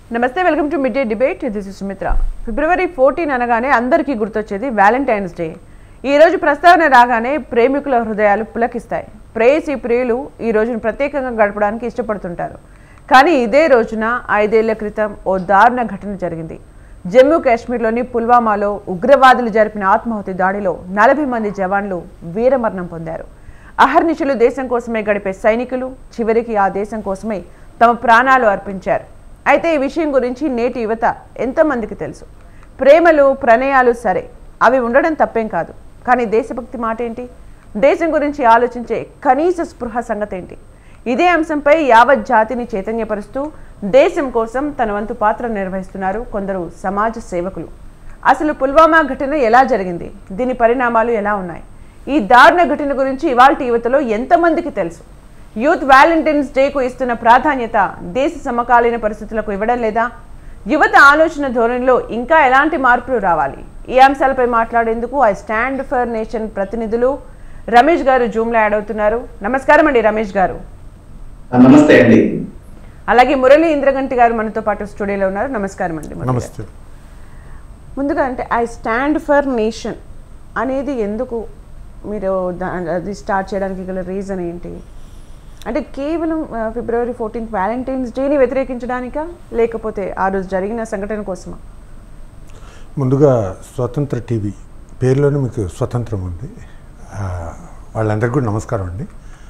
నమస్తే welcome to mid day debate this is Sumitra February fourteen అనగానే అందరికీ గుర్తొచ్చేది వ్యాలంటైన్స్ డే ఈ రోజు ప్రస్తావన రాగానే ప్రేమికుల హృదయాలు పులకిస్తాయి ప్రేయసి ప్రియులు ఈ రోజును ప్రత్యేకంగా గడపడానికి ఇష్టపడుతుంటారు కానీ ఇదే రోజున ఐదేళ్ల క్రితం ఓ దారుణ ఘటన జరిగింది జమ్మూ కాశ్మీర్లోని పుల్వామాలో ఉగ్రవాదులు జరిపిన ఆత్మాహుతి దాడిలో నలభై మంది జవాన్లు వీరమరణం పొందారు అహర్నిశలు దేశం కోసమే గడిపే సైనికులు చివరికి ఆ దేశం కోసమే తమ ప్రాణాలు అర్పించారు అయితే ఈ విషయం గురించి నేటి యువత ఎంతమందికి తెలుసు ప్రేమలు ప్రణయాలు సరే అవి ఉండడం తప్పేం కాదు కానీ దేశభక్తి మాట ఏంటి దేశం గురించి ఆలోచించే కనీస స్పృహ సంగతి ఏంటి ఇదే అంశంపై యావత్ జాతిని చైతన్యపరుస్తూ దేశం కోసం తన వంతు పాత్ర నిర్వహిస్తున్నారు కొందరు సమాజ సేవకులు అసలు పుల్వామా ఘటన ఎలా జరిగింది దీని పరిణామాలు ఎలా ఉన్నాయి ఈ దారుణ ఘటన గురించి ఇవాళ యువతలో ఎంతమందికి తెలుసు యూత్ వ్యాలంటైన్స్ డేకు ఇస్తున్న ప్రాధాన్యత దేశ సమకాలీన పరిస్థితులకు ఇవ్వడం లేదా యువత ఆలోచన ధోరణిలో ఇంకా ఎలాంటి మార్పులు రావాలి ఈ అంశాలపై మాట్లాడేందుకు ఐ స్టాండ్ ఫర్ నేషన్ ప్రతినిధులు రమేష్ గారు జూమ్లో యాడ్ అవుతున్నారు నమస్కారం అండి రమేష్ గారు నమస్తే అండి అలాగే మురళి ఇంద్రగంటి గారు మనతో పాటు స్టూడియోలో ఉన్నారు నమస్కారం అండి మురళి గారు. నమస్తే ముందుగా అంటే ఐ స్టాండ్ ఫర్ నేషన్ అనేది ఎందుకు మీరు దా- అది స్టార్ట్ చేయడానికి గల రీజన్ ఏంటి అంటే కేవలం ఆ, ఫిబ్రవరి ఫోర్టీన్త్ వ్యాలంటైన్స్ డేని వ్యతిరేకించడానికా లేకపోతే ఆ రోజు జరిగిన సంఘటన కోసమా ముందుగా స్వతంత్ర టీవీ పేరులోనే మీకు స్వతంత్రం ఉంది ఆ, వాళ్ళందరికీ కూడా నమస్కారం అండి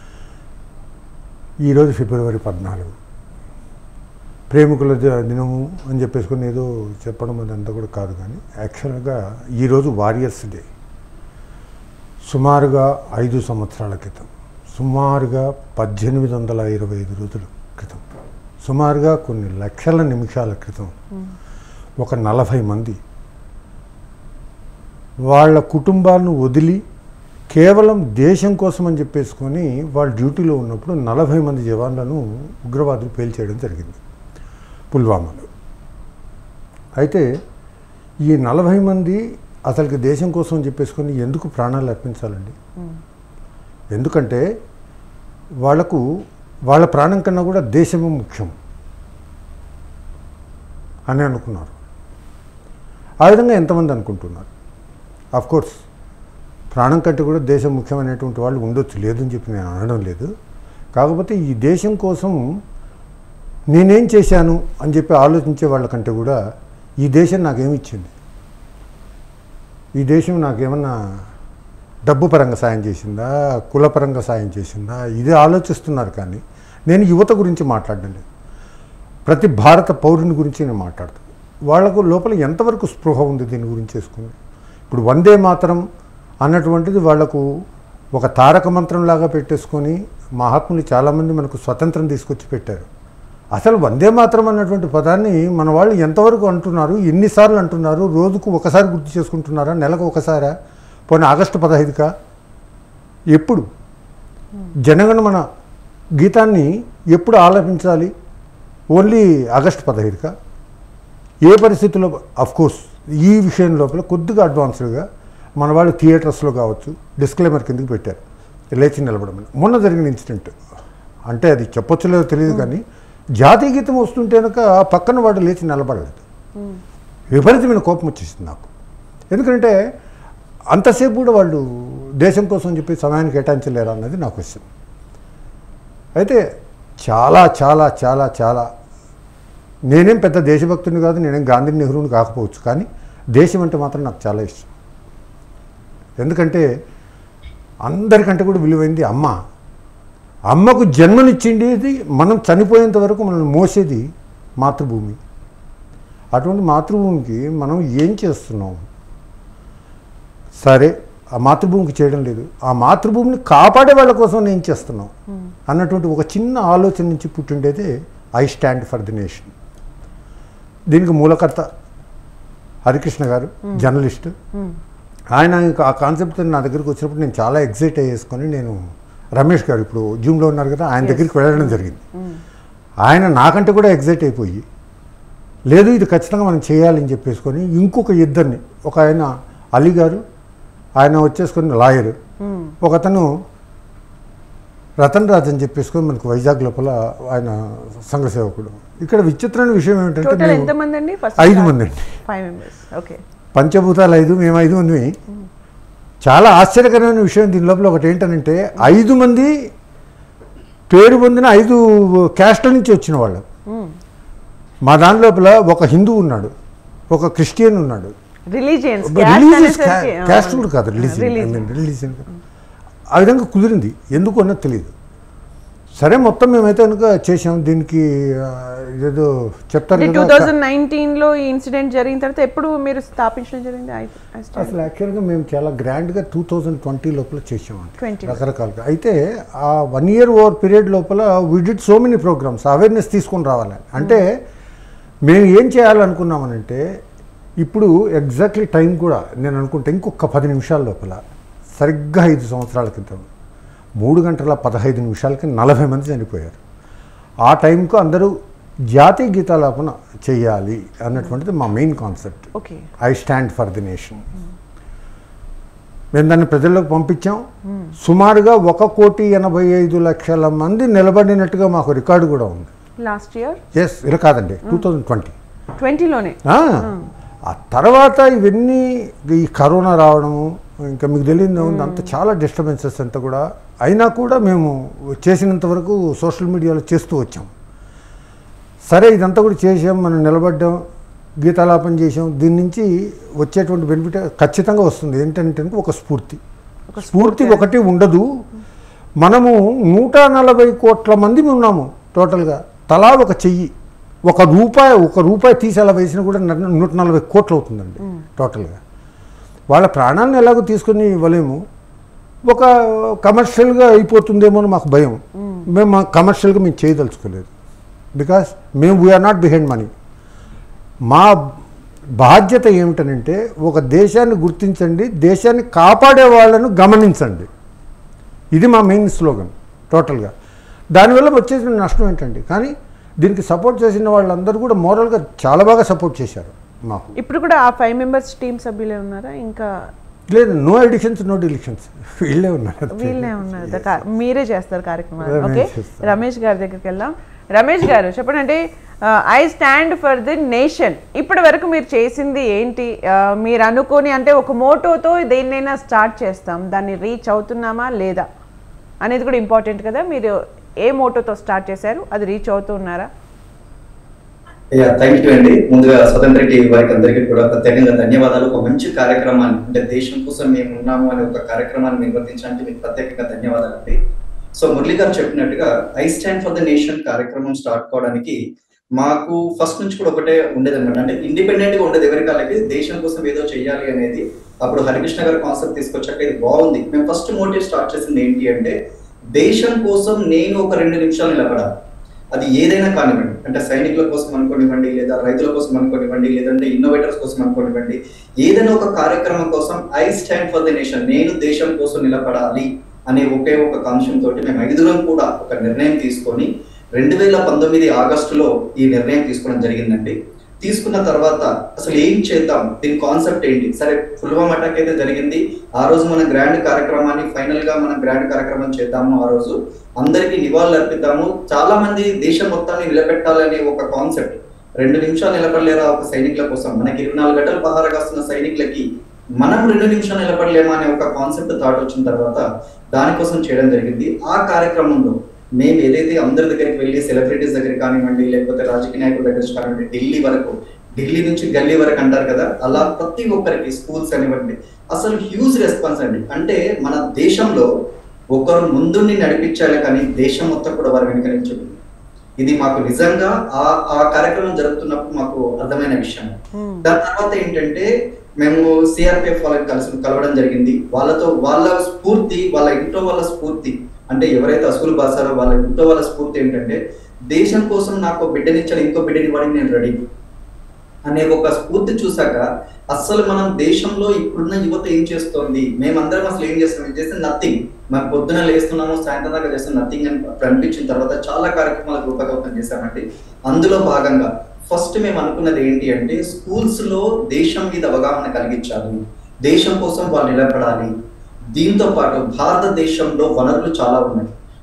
ఈరోజు ఫిబ్రవరి పద్నాలుగు ప్రేమికుల ద- దినము అని చెప్పేసుకుని ఏదో చెప్పడం అదంతా కూడా కాదు కానీ యాక్చువల్గా ఈరోజు వారియర్స్ డే సుమారుగా ఐదు సంవత్సరాల క్రితం సుమారుగా పద్దెనిమిది వందల ఇరవై ఐదు రోజుల క్రితం సుమారుగా కొన్ని లక్షల నిమిషాల క్రితం ఒక నలభై మంది వాళ్ళ కుటుంబాలను వదిలి కేవలం దేశం కోసం అని చెప్పేసుకొని వాళ్ళ డ్యూటీలో ఉన్నప్పుడు నలభై మంది జవాన్లను ఉగ్రవాదులు పేల్చేయడం జరిగింది పుల్వామాలో అయితే ఈ నలభై మంది అసలుకి దేశం కోసం అని చెప్పేసుకొని ఎందుకు ప్రాణాలు అర్పించాలండి ఎందుకంటే వాళ్లకు వాళ్ళ ప్రాణం కన్నా కూడా దేశమే ముఖ్యం అని అనుకున్నారు ఆ విధంగా ఎంతమంది అనుకుంటున్నారు ఆఫ్ కోర్స్ ప్రాణం కంటే కూడా దేశం ముఖ్యమైనటువంటి వాళ్ళు ఉండొచ్చు లేదని చెప్పి నేను అనడం లేదు కాకపోతే ఈ దేశం కోసం నేనేం చేశాను అని చెప్పి ఆలోచించే వాళ్ళకంటే కూడా ఈ దేశం నాకేమి ఇచ్చింది ఈ దేశం నాకేమన్నా డబ్బు పరంగా సాయం చేసిందా కులపరంగా సాయం చేసిందా ఇది ఆలోచిస్తున్నారు కానీ నేను యువత గురించి మాట్లాడడం లేదు ప్రతి భారత పౌరుని గురించి నేను మాట్లాడుతాను వాళ్ళకు లోపల ఎంతవరకు స్పృహ ఉంది దీని గురించి చేసుకుని ఇప్పుడు వందే మాత్రం అన్నటువంటిది వాళ్లకు ఒక తారక మంత్రంలాగా పెట్టేసుకొని మహాత్ములు చాలామంది మనకు స్వతంత్రం తీసుకొచ్చి పెట్టారు అసలు వందే మాత్రం అన్నటువంటి పదాన్ని మన వాళ్ళు ఎంతవరకు అంటున్నారు ఎన్నిసార్లు అంటున్నారు రోజుకు ఒకసారి గుర్తు చేసుకుంటున్నారా నెలకు ఒకసారా పోనీ ఆగస్టు పదహైదుకా ఎప్పుడు జనగణమన గీతాన్ని ఎప్పుడు ఆలపించాలి ఓన్లీ ఆగస్టు పదహైదుకా ఏ పరిస్థితుల్లో అఫ్ కోర్స్ ఈ విషయం లోపల కొద్దిగా అడ్వాన్స్డ్గా మన వాళ్ళు థియేటర్స్లో కావచ్చు డిస్క్లైమర్ కిందకి పెట్టారు లేచి నిలబడమని మొన్న జరిగిన ఇన్సిడెంట్ అంటే అది చెప్పొచ్చో లేదో తెలియదు కానీ జాతీయ గీతం వస్తుంటే కనుక పక్కన వాడు లేచి నిలబడలేదు విపరీతమైన కోపం వచ్చేసింది నాకు ఎందుకంటే అంతసేపు కూడా వాళ్ళు దేశం కోసం చెప్పి సమయాన్ని కేటాయించలేరు అన్నది నాకు క్వశ్చన్ అయితే చాలా చాలా చాలా చాలా నేనేం పెద్ద దేశభక్తుని కాదు నేనేం గాంధీ నెహ్రూని కాకపోవచ్చు కానీ దేశం అంటే మాత్రం నాకు చాలా ఇష్టం ఎందుకంటే అందరికంటే కూడా విలువైంది అమ్మ అమ్మకు జన్మనిచ్చిండేది మనం చనిపోయేంత వరకు మనల్ని మోసేది మాతృభూమి అటువంటి మాతృభూమికి మనం ఏం చేస్తున్నాం సరే ఆ మాతృభూమికి చేయడం లేదు ఆ మాతృభూమిని కాపాడే వాళ్ళ కోసం నేను చేస్తున్నాం అన్నటువంటి ఒక చిన్న ఆలోచన నుంచి పుట్టిండేదే I stand for the nation దీనికి మూలకర్త హరికృష్ణ గారు జర్నలిస్ట్ ఆయన ఇంకా ఆ కాన్సెప్ట్ నా దగ్గరికి వచ్చినప్పుడు నేను చాలా ఎగ్జైట్ అయ్యేసుకొని నేను రమేష్ గారు ఇప్పుడు జూమ్లో ఉన్నారు కదా ఆయన దగ్గరికి వెళ్ళడం జరిగింది ఆయన నాకంటే కూడా ఎగ్జైట్ అయిపోయి లేదు ఇది ఖచ్చితంగా మనం చేయాలని చెప్పేసుకొని ఇంకొక ఇద్దరిని ఒక ఆయన అలీ గారు ఆయన వచ్చేసుకొని లాయర్ ఒక అతను రతన్ రాజ్ అని చెప్పేసుకొని మనకు వైజాగ్ లోపల ఆయన సంఘ సేవకుడు ఇక్కడ విచిత్రమైన విషయం ఏమిటంటే టోటల్ మేము ఎంత మంది అండి ఫస్ట్ ఐదు మంది అండి ఫైవ్ మెంబర్స్ ఓకే పంచభూతాలు ఐదు మేము ఐదు మంది చాలా ఆశ్చర్యకరమైన విషయం దీని లోపల ఒకటి ఏంటనంటే ఐదు మంది పేరు పొందిన ఐదు క్యాస్ట్ల నుంచి వచ్చిన వాళ్ళు మా దాని లోపల ఒక హిందూ ఉన్నాడు ఒక క్రిస్టియన్ ఉన్నాడు రిలీజియన్స్ రిలీజియస్ క్యాస్ట్ కూడా కాదు రిలీజియన్ రిలీజియన్ ఆ విధంగా కుదిరింది ఎందుకు అన్నది తెలియదు సరే మొత్తం మేమైతే కనుక చేసాం దీనికి ఆ, ఏదో చెప్తారు టూ కదా థౌజండ్ నైన్టీన్ లో ఈ ఇన్సిడెంట్ జరిగిన తర్వాత ఎప్పుడు మీరు స్థాపించడం జరిగింది I- I started. అసలు యాక్చువల్గా మేము చాలా గ్రాండ్గా టూ థౌజండ్ ట్వంటీ లోపల చేసామండి 20. రకరకాలుగా అయితే ఆ వన్ ఇయర్ ఓవర్ పీరియడ్ లోపల we did so many programmes awareness తీసుకొని రావాలని అంటే మేము ఏం చేయాలనుకున్నామనంటే ఇప్పుడు ఎగ్జాక్ట్లీ టైం కూడా నేను అనుకుంటే ఇంకొక పది నిమిషాల లోపల సరిగ్గా ఐదు సంవత్సరాల క్రితం మూడు గంటల పదహైదు నిమిషాలకి నలభై మంది చనిపోయారు ఆ టైంకు అందరూ జాతీయ గీతాలాపన చేయాలి అన్నటువంటిది మా main concept okay I stand for the nation మేము దాన్ని ప్రజల్లోకి పంపించాం సుమారుగా ఒక కోటి ఎనభై ఐదు లక్షల మంది నిలబడినట్టుగా మాకు రికార్డు కూడా ఉంది లాస్ట్ ఇయర్ ఎస్ ఇలా కాదండి టూ థౌజండ్ ట్వంటీ ట్వంటీలోనే ఆ తర్వాత ఇవన్నీ ఈ కరోనా రావడము ఇంకా మీకు తెలియదు ఉంది అంత చాలా డిస్టర్బెన్సెస్ అంతా కూడా అయినా కూడా మేము చేసినంత వరకు సోషల్ మీడియాలో చేస్తూ వచ్చాం సరే ఇదంతా కూడా చేసాం మనం నిలబడ్డాం గీతాలాపన చేసాం దీని నుంచి వచ్చేటువంటి బెనిఫిట్ ఖచ్చితంగా వస్తుంది ఏంటంటే ఒక స్ఫూర్తి ఒక స్ఫూర్తి ఒకటి ఉండదు మనము నూట నలభై కోట్ల మంది ఉన్నాము టోటల్గా తలా ఒక చెయ్యి ఒక రూపాయి ఒక రూపాయి తీసి అలా వేసినా కూడా న- నూట నలభై కోట్లు అవుతుందండి టోటల్గా వాళ్ళ ప్రాణాలను ఎలాగో తీసుకొని ఇవ్వలేము ఒక కమర్షియల్గా అయిపోతుందేమో అని మాకు భయం మేము కమర్షియల్గా మేము చేయదలుచుకోలేదు బికాస్ మేము వీఆర్ నాట్ బిహైండ్ మనీ మా బాధ్యత ఏమిటనంటే ఒక దేశాన్ని గుర్తించండి దేశాన్ని కాపాడే వాళ్ళను గమనించండి ఇది మా మెయిన్ స్లోగన్ టోటల్గా దానివల్ల వచ్చేసిన నష్టం ఏంటండి కానీ దీనికి సపోర్ట్ చేసిన వాళ్ళందరూ కూడా మోరల్గా చాలా బాగా సపోర్ట్ చేశారు మాకు ఇప్పుడు కూడా ఆ ఫైవ్ మెంబర్స్ టీమ్ సభ్యులే ఉన్నారా ఇంకా లేదు నో ఎడిషన్స్ నో డిలిషన్స్ వీళ్ళే ఉన్నారు వీళ్ళే ఉన్నారు ద కా- మీరే చేస్తారు కార్యక్రమాలు రమేష్ ఓకే చేస్తారు. రమేష్ గారి దగ్గరికి వెళ్దాం రమేష్ గారు చెప్పండి అంటే I stand for the nation ఇప్పటి వరకు మీరు చేసింది ఏంటి ఆ, మీరు అనుకొని అంటే ఒక మోటోతో దేన్నైనా స్టార్ట్ చేస్తాం దాన్ని రీచ్ అవుతున్నామా లేదా అనేది కూడా ఇంపార్టెంట్ కదా మీరు ఏ మోటోతో స్టార్ట్ చేశారు అది రీచ్ అవుతూ ఉన్నారా యా థ్యాంక్ యూ అండి ముందుగా స్వతంత్ర టీవీ వారికి అందరికీ కూడా ప్రత్యేకంగా ధన్యవాదాలు ఒక మంచి కార్యక్రమాన్ని అంటే దేశం కోసం మేము ఉన్నాము అనే ఒక కార్యక్రమాన్ని నిర్వర్తించడానికి మీకు ప్రత్యేకంగా ధన్యవాదాలు అండి సో మురళి గారు చెప్పినట్టుగా I stand for the nation కార్యక్రమం స్టార్ట్ కావడానికి మాకు ఫస్ట్ నుంచి కూడా ఒకటే ఉండేది అనమాట అంటే ఇండిపెండెంట్ గా ఉండేది ఎవరి కాళ్ళకి దేశం కోసం ఏదో చెయ్యాలి అనేది అప్పుడు హరికృష్ణ గారు కాన్సెప్ట్ తీసుకొచ్చాక ఇది బాగుంది మేము ఫస్ట్ మోటివ్ స్టార్ట్ చేసింది ఏంటి అంటే దేశం కోసం నేను ఒక రెండు నిమిషాలు నిలబడాలి అది ఏదైనా కానివ్వండి అంటే సైనికుల కోసం అనుకోనివ్వండి లేదా రైతుల కోసం అనుకోనివ్వండి లేదంటే ఇన్నోవేటర్స్ కోసం అనుకోనివ్వండి ఏదైనా ఒక కార్యక్రమం కోసం I stand for the nation నేను దేశం కోసం నిలబడాలి అనే ఒకే ఒక కాన్షన్ తోటి మేము ఐదుగురం కూడా ఒక నిర్ణయం తీసుకొని రెండు వేల పంతొమ్మిది ఆగస్టులో ఈ నిర్ణయం తీసుకోవడం జరిగిందండి తీసుకున్న తర్వాత అసలు ఏం చేద్దాం దీని కాన్సెప్ట్ ఏంటి సరే పుల్వామా అటాక్ అయితే జరిగింది ఆ రోజు మన గ్రాండ్ కార్యక్రమాన్ని ఫైనల్ గా మనం గ్రాండ్ కార్యక్రమం చేద్దాము ఆ రోజు అందరికీ నివాళులు అర్పిద్దాము చాలా మంది దేశం మొత్తాన్ని నిలబెట్టాలనే ఒక కాన్సెప్ట్ రెండు నిమిషాలు నిలబడలేరా ఒక సైనికుల కోసం మనకి ఇరవై నాలుగు గంటలు పహారా కాస్తున్న సైనికులకి మనం రెండు నిమిషాలు నిలబడలేమా అనే ఒక కాన్సెప్ట్ థాట్ వచ్చిన తర్వాత దానికోసం చేయడం జరిగింది ఆ కార్యక్రమంలో మేము ఏదైతే అందరి దగ్గరికి వెళ్ళి సెలబ్రిటీస్ దగ్గర కానివ్వండి లేకపోతే రాజకీయ నాయకుల దగ్గర కానివ్వండి ఢిల్లీ వరకు ఢిల్లీ నుంచి గల్లీ వరకు అంటారు కదా అలా ప్రతి ఒక్కరికి స్కూల్స్ కానివ్వండి అసలు హ్యూజ్ రెస్పాన్స్ అండి అంటే మన దేశంలో ఒకరు ముందుండి నడిపించాలి కానీ దేశం మొత్తం కూడా వారి వెనుక నిల్చుంది ఇది మాకు నిజంగా ఆ ఆ కార్యక్రమం జరుగుతున్నప్పుడు మాకు అర్థమైన విషయం దాని తర్వాత ఏంటంటే మేము సిఆర్పిఎఫ్ వాళ్ళకి కలిసి కలవడం జరిగింది వాళ్ళతో వాళ్ళ స్ఫూర్తి వాళ్ళ ఇంట్లో వాళ్ళ స్ఫూర్తి అంటే ఎవరైతే అసలు బాసారో వాళ్ళ ఇంట్లో వాళ్ళ స్ఫూర్తి ఏంటంటే దేశం కోసం నాకు బిడ్డనిచ్చాడు ఇంకో బిడ్డనివ్వడానికి నేను రెడీ అనే ఒక స్ఫూర్తి చూసాక అస్సలు మనం దేశంలో ఇప్పుడున్న యువత ఏం చేస్తోంది మేమందరం అసలు ఏం చేస్తాం ఏం చేస్తే నథింగ్ మనం పొద్దున లేస్తున్నాము సాయంత్రం దాకా చేస్తే నథింగ్ అని అనిపించిన తర్వాత చాలా కార్యక్రమాలు రూపకల్పన చేశామండి అందులో భాగంగా ఫస్ట్ మేము అనుకున్నది ఏంటి అంటే స్కూల్స్ లో దేశం మీద అవగాహన కలిగించాలి దేశం కోసం వాళ్ళు నిలబడాలి దీంతో పాటు భారతదేశంలో వనరులు చాలా ఉన్నాయి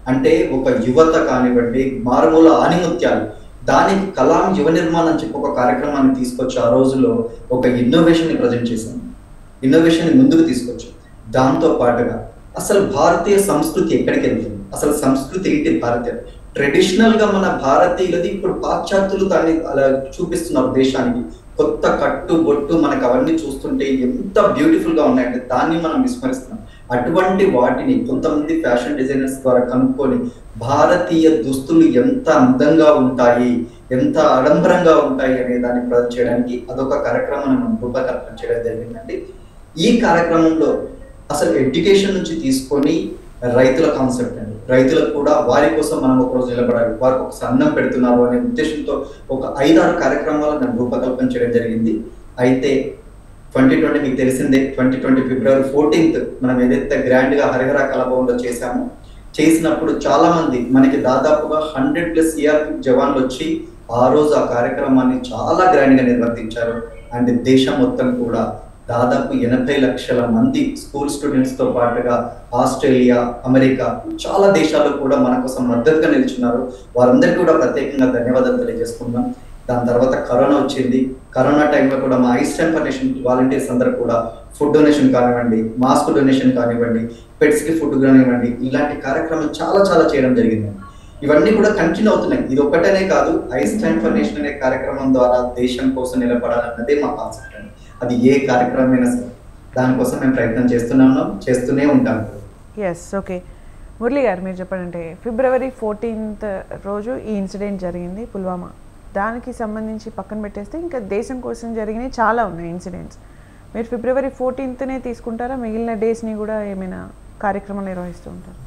అంటే ఒక యువత కానివ్వండి మారుమూల ఆనిముత్యాలు దానికి కలాం యువ నిర్మాణం అని చెప్పి ఒక కార్యక్రమాన్ని తీసుకొచ్చి ఆ రోజులో ఒక ఇన్నోవేషన్ ని ప్రజెంట్ చేశాం ఇన్నోవేషన్ ని ముందుకు తీసుకొచ్చాం దాంతో పాటుగా అసలు భారతీయ సంస్కృతి ఎక్కడికి వెళ్తుంది అసలు సంస్కృతి ఏంటి భారతీయ ట్రెడిషనల్ గా మన భారతీయులది ఇప్పుడు పాశ్చాత్యులు దాన్ని అలా చూపిస్తున్నారు దేశానికి కొత్త కట్టు బొట్టు మనకు అవన్నీ చూస్తుంటే ఎంత బ్యూటిఫుల్ గా ఉన్నాయంటే దాన్ని మనం విస్మరిస్తున్నాం అటువంటి వాటిని కొంతమంది ఫ్యాషన్ డిజైనర్స్ ద్వారా కనుక్కొని భారతీయ దుస్తులు ఎంత అందంగా ఉంటాయి ఎంత ఆడంబరంగా ఉంటాయి అనే దాన్ని ప్రజెంట్ చేయడానికి అదొక కార్యక్రమం మనం రూపకల్పన చేయడం జరిగిందండి ఈ కార్యక్రమంలో అసలు ఎడ్యుకేషన్ నుంచి తీసుకొని రైతుల కాన్సెప్ట్ అండి రైతులకు కూడా వారి కోసం మనం ఒక రోజు నిలబడాలి వారికి ఒక అన్నం పెడుతున్నారు అనే ఉద్దేశంతో ఒక ఐదారు కార్యక్రమాలు నేను రూపకల్పన చేయడం జరిగింది అయితే ట్వంటీ ట్వంటీ మీకు తెలిసిందే ట్వంటీ ట్వంటీ ఫిబ్రవరి ఫోర్టీన్త్ మనం ఏదైతే గ్రాండ్ గా హరిహర కళభవన్లో చేశామో చేసినప్పుడు చాలా మంది మనకి దాదాపుగా హండ్రెడ్ ప్లస్ సిఆర్పి జవాన్లు వచ్చి ఆ రోజు ఆ కార్యక్రమాన్ని చాలా గ్రాండ్ గా నిర్వర్తించారు అండ్ దేశం మొత్తం కూడా దాదాపు ఎనభై లక్షల మంది స్కూల్ స్టూడెంట్స్ తో పాటుగా ఆస్ట్రేలియా అమెరికా చాలా దేశాల్లో కూడా మన కోసం మద్దతుగా నిల్చున్నారు వారందరికీ కూడా ప్రత్యేకంగా ధన్యవాదాలు తెలియజేసుకుందాం దాని తర్వాత కరోనా వచ్చింది కరోనా టైంలో కూడా మా ఐస్టైన్ ఫౌండేషన్ వాలంటీర్స్ అందరూ కూడా ఫుడ్ డొనేషన్ కానివ్వండి మాస్క్ డొనేషన్ కానివ్వండి పెట్స్ కి ఫుడ్ కానివ్వండి ఇలాంటి కార్యక్రమాలు చాలా చాలా చేయడం జరిగింది ఇవన్నీ కూడా కంటిన్యూ అవుతున్నాయి ఇది ఒక్కటనే కాదు ఐస్టైన్ ఫౌండేషన్ అనే కార్యక్రమం ద్వారా దేశం కోసం నిలబడాలన్నదే మా కాన్సెప్ట్ అండి అది ఏ కార్యక్రమం అయినా సరే దానికోసం మేము ప్రయత్నం చేస్తూనే ఉన్నాం చేస్తూనే ఉంటాం ఎస్ ఓకే మురళి గారు మీరు చెప్పండి ఫిబ్రవరి ఫోర్టీన్త్ రోజు ఈ ఇన్సిడెంట్ జరిగింది పుల్వామా దానికి సంబంధించి పక్కన పెట్టేస్తే ఇంకా దేశం కోసం జరిగినవి చాలా ఉన్నాయి ఇన్సిడెంట్స్ మీరు ఫిబ్రవరి ఫోర్టీన్త్నే తీసుకుంటారా మిగిలిన డేస్ని కూడా ఏమైనా కార్యక్రమాలు నిర్వహిస్తూ ఉంటారు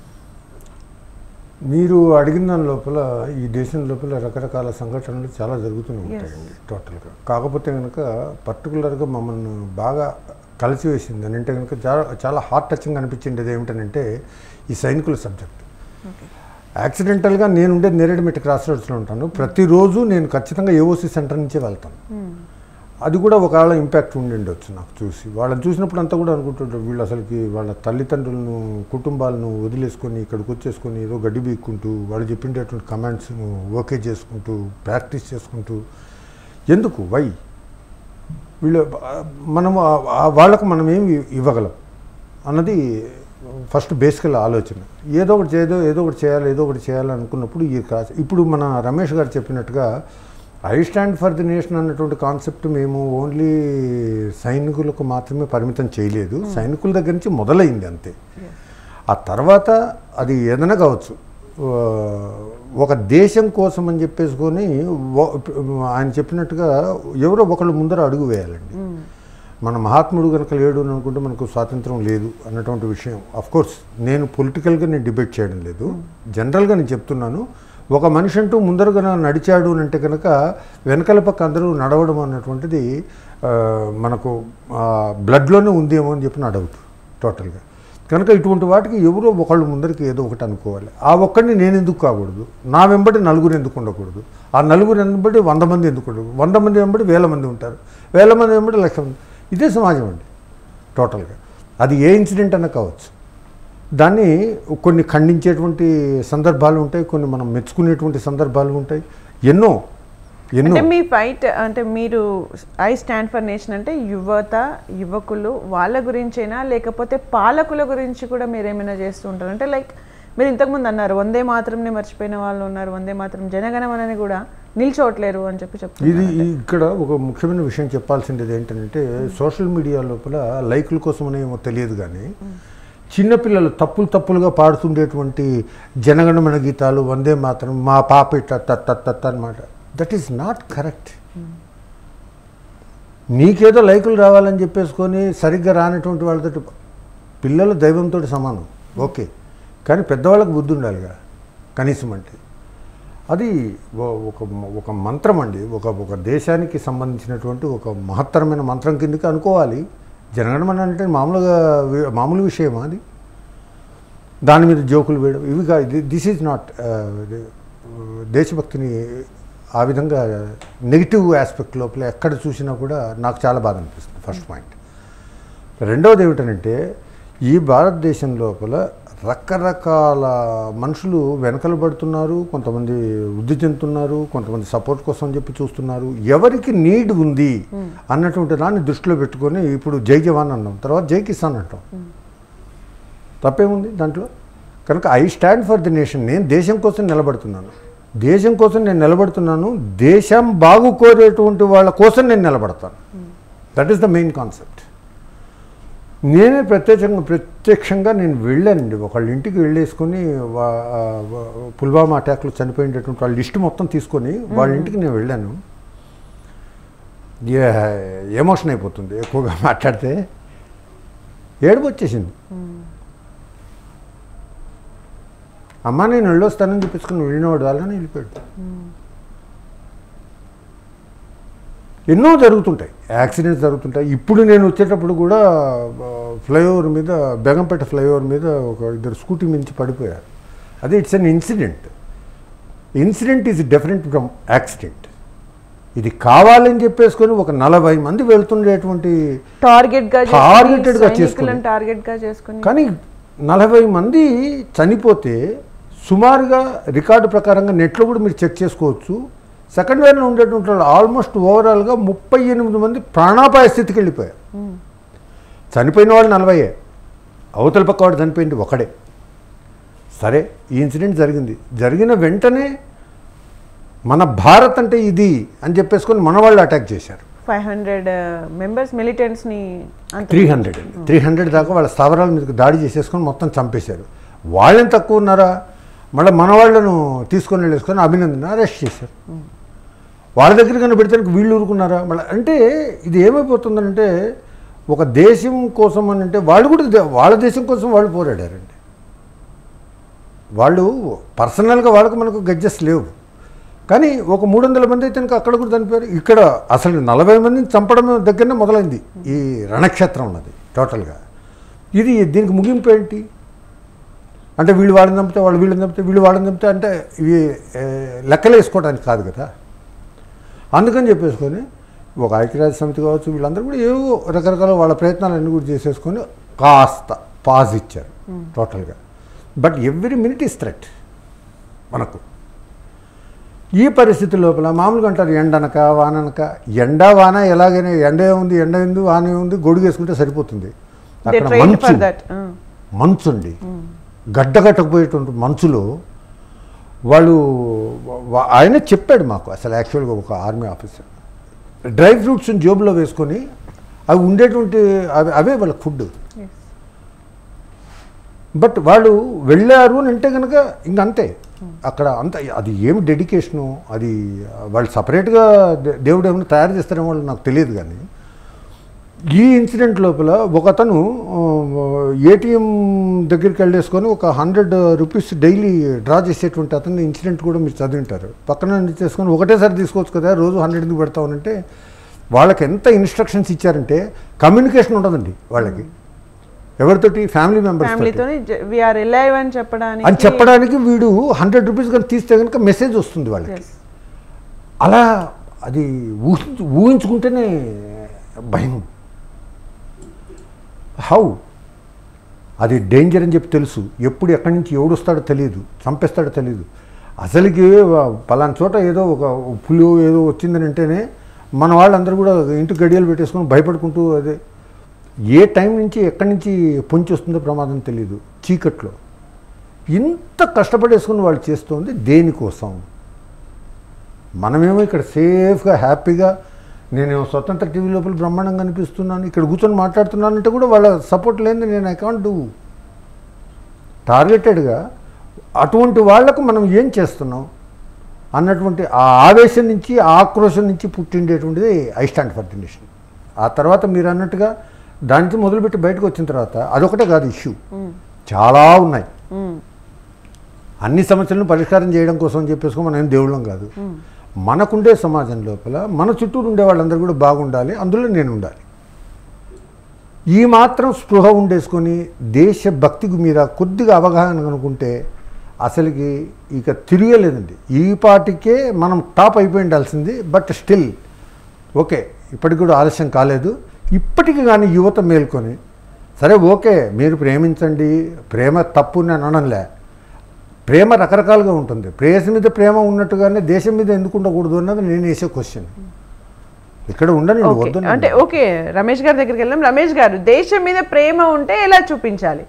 మీరు అడిగిన దాని లోపల ఈ దేశం లోపల రకరకాల సంఘటనలు చాలా జరుగుతూనే ఉంటాయండి టోటల్గా కాకపోతే కనుక పర్టికులర్గా మమ్మల్ని బాగా కలిసివేసింది అని అంటే కనుక చాలా చాలా హార్ట్ టచింగ్ అనిపించింది ఏమిటనంటే ఈ సైనికుల సబ్జెక్ట్ ఓకే యాక్సిడెంటల్గా నేను ఉండే నేరేడుమిట్ట క్రాస్ రోడ్స్లో ఉంటాను ప్రతిరోజు నేను ఖచ్చితంగా ఏఓసీ సెంటర్ నుంచే వెళ్తాను అది కూడా ఒకవేళ ఇంపాక్ట్ ఉండిండొచ్చు నాకు చూసి వాళ్ళని చూసినప్పుడు అంతా కూడా అనుకుంటుంటారు వీళ్ళు అసలుకి వాళ్ళ తల్లిదండ్రులను కుటుంబాలను వదిలేసుకొని ఇక్కడికి వచ్చేసుకొని ఏదో గడ్డి బీక్కుంటూ వాళ్ళు చెప్పిండేటువంటి కమెంట్స్ను ఓకే చేసుకుంటూ ప్రాక్టీస్ చేసుకుంటూ ఎందుకు వై వీళ్ళు మనము ఆ- ఆ వాళ్ళకు మనం ఏమి ఇవ్వగలం అన్నది ఫస్ట్ బేసికల్ ఆలోచన ఏదో ఒకటి చేయదో ఏదో ఒకటి చేయాలి ఏదో ఒకటి చేయాలి అనుకున్నప్పుడు ఈ కాస్ ఇప్పుడు మన రమేష్ గారు చెప్పినట్టుగా I stand for the nation అన్నటువంటి కాన్సెప్ట్ మేము ఓన్లీ సైనికులకు మాత్రమే పరిమితం చేయలేదు సైనికుల దగ్గర నుంచి మొదలైంది అంతే ఆ తర్వాత అది ఏదైనా కావచ్చు ఆ, ఒక దేశం కోసం అని చెప్పేసుకొని ఓ- ఆయన చెప్పినట్టుగా ఎవరో ఒకళ్ళు ముందర అడుగు వేయాలండి మన మహాత్ముడు కనుక లేడు అని అనుకుంటే మనకు స్వాతంత్రం లేదు అన్నటువంటి విషయం అఫ్ కోర్స్ నేను పొలిటికల్గా నేను డిబేట్ చేయడం లేదు జనరల్గా నేను చెప్తున్నాను ఒక మనిషి అంటూ ముందర కనుక నడిచాడు అని అంటే కనుక వెనకల పక్క అందరూ నడవడం అన్నటువంటిది ఆ, మనకు బ్లడ్లోనే ఉందేమో అని చెప్పి నా డౌట్ టోటల్గా కనుక ఇటువంటి వాటికి ఎవరో ఒకళ్ళు ముందరికి ఏదో ఒకటి అనుకోవాలి ఆ ఒక్కడిని నేను ఎందుకు కాకూడదు నా వెంబడి నలుగురు ఎందుకు ఉండకూడదు ఆ నలుగురు వెంబడి వంద మంది ఎందుకు ఉండదు వంద మంది వెంబడి వేల మంది ఉంటారు వేల మంది వెంబడి లక్ష మంది ఇదే సమాజం అండి టోటల్గా అది ఏ ఇన్సిడెంట్ అన్న కావచ్చు దాన్ని కొన్ని ఖండించేటువంటి సందర్భాలు ఉంటాయి కొన్ని మనం మెచ్చుకునేటువంటి సందర్భాలు ఉంటాయి ఎన్నో ఎన్నో అంటే మీ ఫైట్ అంటే మీరు ఐ స్టాండ్ ఫర్ నేషన్ అంటే యువత యువకులు వాళ్ళ గురించేనా లేకపోతే పాలకుల గురించి కూడా మీరు ఏమైనా చేస్తూ ఉంటారు అంటే లైక్ మీరు ఇంతకుముందు అన్నారు వందే మాత్రంని మర్చిపోయిన వాళ్ళు ఉన్నారు వందే మాత్రం జనగణమనని కూడా నిల్చోట్లేరు అని చెప్పి ఇది చెప్తున్నారు ఈ- ఇక్కడ ఒక ముఖ్యమైన విషయం చెప్పాల్సింది ఏంటంటే సోషల్ మీడియా లోపల లైకుల కోసమనే ఏమో తెలియదు కానీ చిన్నపిల్లలు తప్పులు తప్పులుగా పాడుతుండేటువంటి జనగణమన గీతాలు వందే మాత్రం మా పాప ఇట్లా తత్ తత్ తత్ అనమాట దట్ ఈస్ నాట్ కరెక్ట్ నీకేదో లైకులు రావాలని చెప్పేసుకొని సరిగ్గా రానటువంటి వాళ్ళతో పిల్లలు దైవంతో సమానం ఓకే కానీ పెద్దవాళ్ళకి బుద్ధి ఉండాలిగా కనీసం అంటే అది ఓ- ఒక ఒక మంత్రం అండి ఒక ఒక దేశానికి సంబంధించినటువంటి ఒక మహత్తరమైన మంత్రం కిందకి అనుకోవాలి జనగణమన అంటే మామూలుగా వి- మామూలు విషయమా అది దాని మీద జోకులు వేయడం ఇవి కా దిస్ ఈజ్ నాట్ దేశభక్తిని ఆ విధంగా నెగిటివ్ ఆస్పెక్ట్ లోపల ఎక్కడ చూసినా కూడా నాకు చాలా బాధ అనిపిస్తుంది ఫస్ట్ పాయింట్ రెండవది ఏమిటంటే ఈ భారతదేశం లోపల రకరకాల మనుషులు వెనకలు పడుతున్నారు కొంతమంది వృద్ధి చెందుతున్నారు కొంతమంది సపోర్ట్ కోసం చెప్పి చూస్తున్నారు ఎవరికి నీడ్ ఉంది అన్నటువంటి దాన్ని దృష్టిలో పెట్టుకొని ఇప్పుడు జై జవాన్ అన్నాం తర్వాత జై కిసాన్ అంటాం తప్పేముంది దాంట్లో కనుక I stand for the nation నేను దేశం కోసం నిలబడుతున్నాను దేశం కోసం నేను నిలబడుతున్నాను దేశం బాగు కోరేటువంటి వాళ్ళ కోసం నేను నిలబడతాను that is the main concept నేనే ప్రత్యక్షంగా ప్రత్యక్షంగా నేను వెళ్ళానండి ఒకళ్ళ ఇంటికి వెళ్ళేసుకొని వా- ఆ, వా- పుల్వామా అటాక్లో చనిపోయినటువంటి వాళ్ళ లిస్ట్ మొత్తం తీసుకొని వాళ్ళ ఇంటికి నేను వెళ్ళాను ఎమోషన్ అయిపోతుంది ఎక్కువగా మాట్లాడితే ఏడుపు వచ్చేసింది అమ్మ నేను వెళ్ళొస్తానని చెప్పించుకుని వెళ్ళినవాడు వాళ్ళని వెళ్ళిపోయాడు ఎన్నో జరుగుతుంటాయి యాక్సిడెంట్స్ జరుగుతుంటాయి ఇప్పుడు నేను వచ్చేటప్పుడు కూడా ఆ, ఫ్లైఓవర్ మీద బెగంపేట ఫ్లైఓవర్ మీద ఒక ఇద్దరు స్కూటీ మించి పడిపోయారు అదే it's an incident incident is different from accident ఇది కావాలని చెప్పేసుకొని ఒక నలభై మంది వెళ్తుండేటువంటి టార్గెట్ గా Targeted గా చేసుకుని. సైనికులను టార్గెట్ గా చేసుకుని కానీ నలభై మంది చనిపోతే సుమారుగా రికార్డు ప్రకారంగా నెట్లో కూడా మీరు చెక్ చేసుకోవచ్చు సెకండ్ వేవ్లో ఉండేటువంటి వాళ్ళు ఆల్మోస్ట్ ఓవరాల్గా ముప్పై ఎనిమిది మంది ప్రాణాపాయ స్థితికి వెళ్ళిపోయారు చనిపోయిన వాళ్ళు నలభైయే అవతల పక్క వాడు చనిపోయింది ఒకడే సరే ఈ ఇన్సిడెంట్ జరిగింది జరిగిన వెంటనే మన భారత్ అంటే ఇది అని చెప్పేసుకొని మన వాళ్ళు అటాక్ చేశారు ఫైవ్ హండ్రెడ్ మెంబర్స్ మిలిటెంట్స్ ని అంత త్రీ హండ్రెడ్ త్రీ హండ్రెడ్ దాకా వాళ్ళ స్థావరాల మీదకి దాడి చేసేసుకొని మొత్తం చంపేశారు వాళ్ళని తక్కువ ఉన్నారా మళ్ళీ మన వాళ్ళను తీసుకొని వెళ్ళేసుకొని అభినందన అరెస్ట్ చేశారు వాళ్ళ దగ్గర కన్నా పెడితే వీళ్ళు ఊరుకున్నారా మళ్ళీ అంటే ఇది ఏమైపోతుందంటే ఒక దేశం కోసం అని అంటే వాళ్ళు కూడా దే- వాళ్ళ దేశం కోసం వాళ్ళు పోరాడారండి వాళ్ళు పర్సనల్గా వాళ్ళకు మనకు గడ్జెస్ లేవు కానీ ఒక మూడు వందల మంది అయితే కనుక అక్కడ కూడా చనిపోయారు ఇక్కడ అసలు నలభై మందిని చంపడం దగ్గరనే మొదలైంది ఈ రణక్షేత్రం ఉన్నది టోటల్గా ఇది దీనికి ముగింపు ఏంటి అంటే వీళ్ళు వాళ్ళని చంపితే వాళ్ళు వీళ్ళని చంపితే వీళ్ళు వాళ్ళని చంపితే అంటే ఇవి ఏ, లెక్కలు వేసుకోవడానికి కాదు కదా అందుకని చెప్పేసుకొని ఒక ఐక్యరాజ్య సమితి కావచ్చు వీళ్ళందరూ కూడా ఏవో రకరకాల వాళ్ళ ప్రయత్నాలన్నీ కూడా చేసేసుకొని కాస్త పాజ్ ఇచ్చారు టోటల్గా but every minute is threat మనకు ఈ పరిస్థితి లోపల మామూలుగా అంటారు ఎండనక వాననక ఎండ వాన ఎలాగైనా ఎండ ఉంది ఎండ ఉంది వాన ఉంది గొడుగు వేసుకుంటే సరిపోతుంది దే అక్కడ ట్రైన్ మంచు ఫర్ దట్ మంచు అండి గడ్డగట్టకపోయేటువంటి మంచులో వాళ్ళు వా- ఆయనే చెప్పాడు మాకు అసలు యాక్చువల్గా ఒక ఆర్మీ ఆఫీసర్ డ్రై ఫ్రూట్స్ జోబులో వేసుకొని అవి ఉండేటువంటి అవి అవే వాళ్ళ ఫుడ్ బట్ వాళ్ళు వెళ్ళారు అని అంటే కనుక ఇంక అంతే అక్కడ అంత అది ఏమి డెడికేషను అది వాళ్ళు సపరేట్గా దే- దేవుడు ఏమైనా తయారు చేస్తారేమో వాళ్ళు నాకు తెలియదు కానీ ఈ ఇన్సిడెంట్ లోపల ఒకతను ఏటీఎం దగ్గరికి వెళ్ళేసుకొని ఒక హండ్రెడ్ రూపీస్ డైలీ డ్రా చేసేటువంటి అతని ఇన్సిడెంట్ కూడా మీరు చదివింటారు పక్కన చేసుకొని ఒకటేసారి తీసుకోవచ్చు కదా రోజు హండ్రెడ్ ఎందుకు పెడతామనంటే వాళ్ళకి ఎంత ఇన్స్ట్రక్షన్స్ ఇచ్చారంటే కమ్యూనికేషన్ ఉండదండి వాళ్ళకి ఎవరితోటి ఫ్యామిలీ మెంబర్స్ ఫ్యామిలీతో విఆర్ ఎలైవ్ అని చెప్పడానికి అని చెప్పడానికి వీడు హండ్రెడ్ రూపీస్ కానీ తీస్తే కనుక మెసేజ్ వస్తుంది వాళ్ళకి Yes. అలా అది ఊహించు ఊహించుకుంటేనే భయం హౌ అది డేంజర్ అని చెప్పి తెలుసు ఎప్పుడు ఎక్కడి నుంచి ఎవడు వస్తాడో తెలియదు చంపేస్తాడో తెలియదు అసలుకి పలానా చోట ఏదో ఒక పులి ఏదో వచ్చిందని అంటేనే మన వాళ్ళందరూ కూడా ఇంటి గడియలు పెట్టేసుకొని భయపడుకుంటూ అదే ఏ టైం నుంచి ఎక్కడి నుంచి పొంచి వస్తుందో ప్రమాదం తెలియదు చీకట్లో ఇంత కష్టపడేసుకుని వాళ్ళు చేస్తుంది దేనికోసం మనమేమో ఇక్కడ సేఫ్గా హ్యాపీగా నేను స్వతంత్ర టీవీ లోపల బ్రహ్మాండంగా అనిపిస్తున్నాను ఇక్కడ కూర్చొని మాట్లాడుతున్నానంటే కూడా వాళ్ళ సపోర్ట్ లేని నేను ఐ కాంట్ డూ టార్గెటెడ్గా అటువంటి వాళ్లకు మనం ఏం చేస్తున్నాం అన్నటువంటి ఆ ఆవేశం నుంచి ఆ ఆక్రోశం నుంచి పుట్టిండేటువంటిది I stand for the nation ఆ తర్వాత మీరు అన్నట్టుగా దానికి మొదలుపెట్టి బయటకు వచ్చిన తర్వాత అదొకటే కాదు ఇష్యూ చాలా ఉన్నాయి అన్ని సమస్యలను పరిష్కారం చేయడం కోసం అని చెప్పేసుకో మనం ఏం దేవుళ్ళం కాదు మనకుండే సమాజం లోపల మన చుట్టూరు ఉండే వాళ్ళందరూ కూడా బాగుండాలి అందులో నేను ఉండాలి ఈ మాత్రం స్పృహ ఉండేసుకొని దేశభక్తి మీద కొద్దిగా అవగాహన అనుకుంటే అసలుకి ఇక తిరగలేదండి ఈ పాటికే మనం టాప్ అయిపోయి ఉండాల్సింది బట్ స్టిల్ ఓకే ఇప్పటికి కూడా ఆలస్యం కాలేదు ఇప్పటికి కానీ యువత మేల్కొని సరే ఓకే మీరు ప్రేమించండి ప్రేమ తప్పు నేను అనలే ప్రేమ రకరకాలుగా ఉంటుంది ప్రేయసి మీద ప్రేమ ఉన్నట్టుగానే దేశం మీద ఎందుకు ఉండకూడదు అన్నది నేను వేసే క్వశ్చన్ ఇక్కడ ఉండని ఓకే వద్దు అంటే ఓకే రమేష్ గారి దగ్గరికి వెళ్దాం రమేష్ గారు దేశం మీద ప్రేమ ఉంటే ఎలా చూపించాలి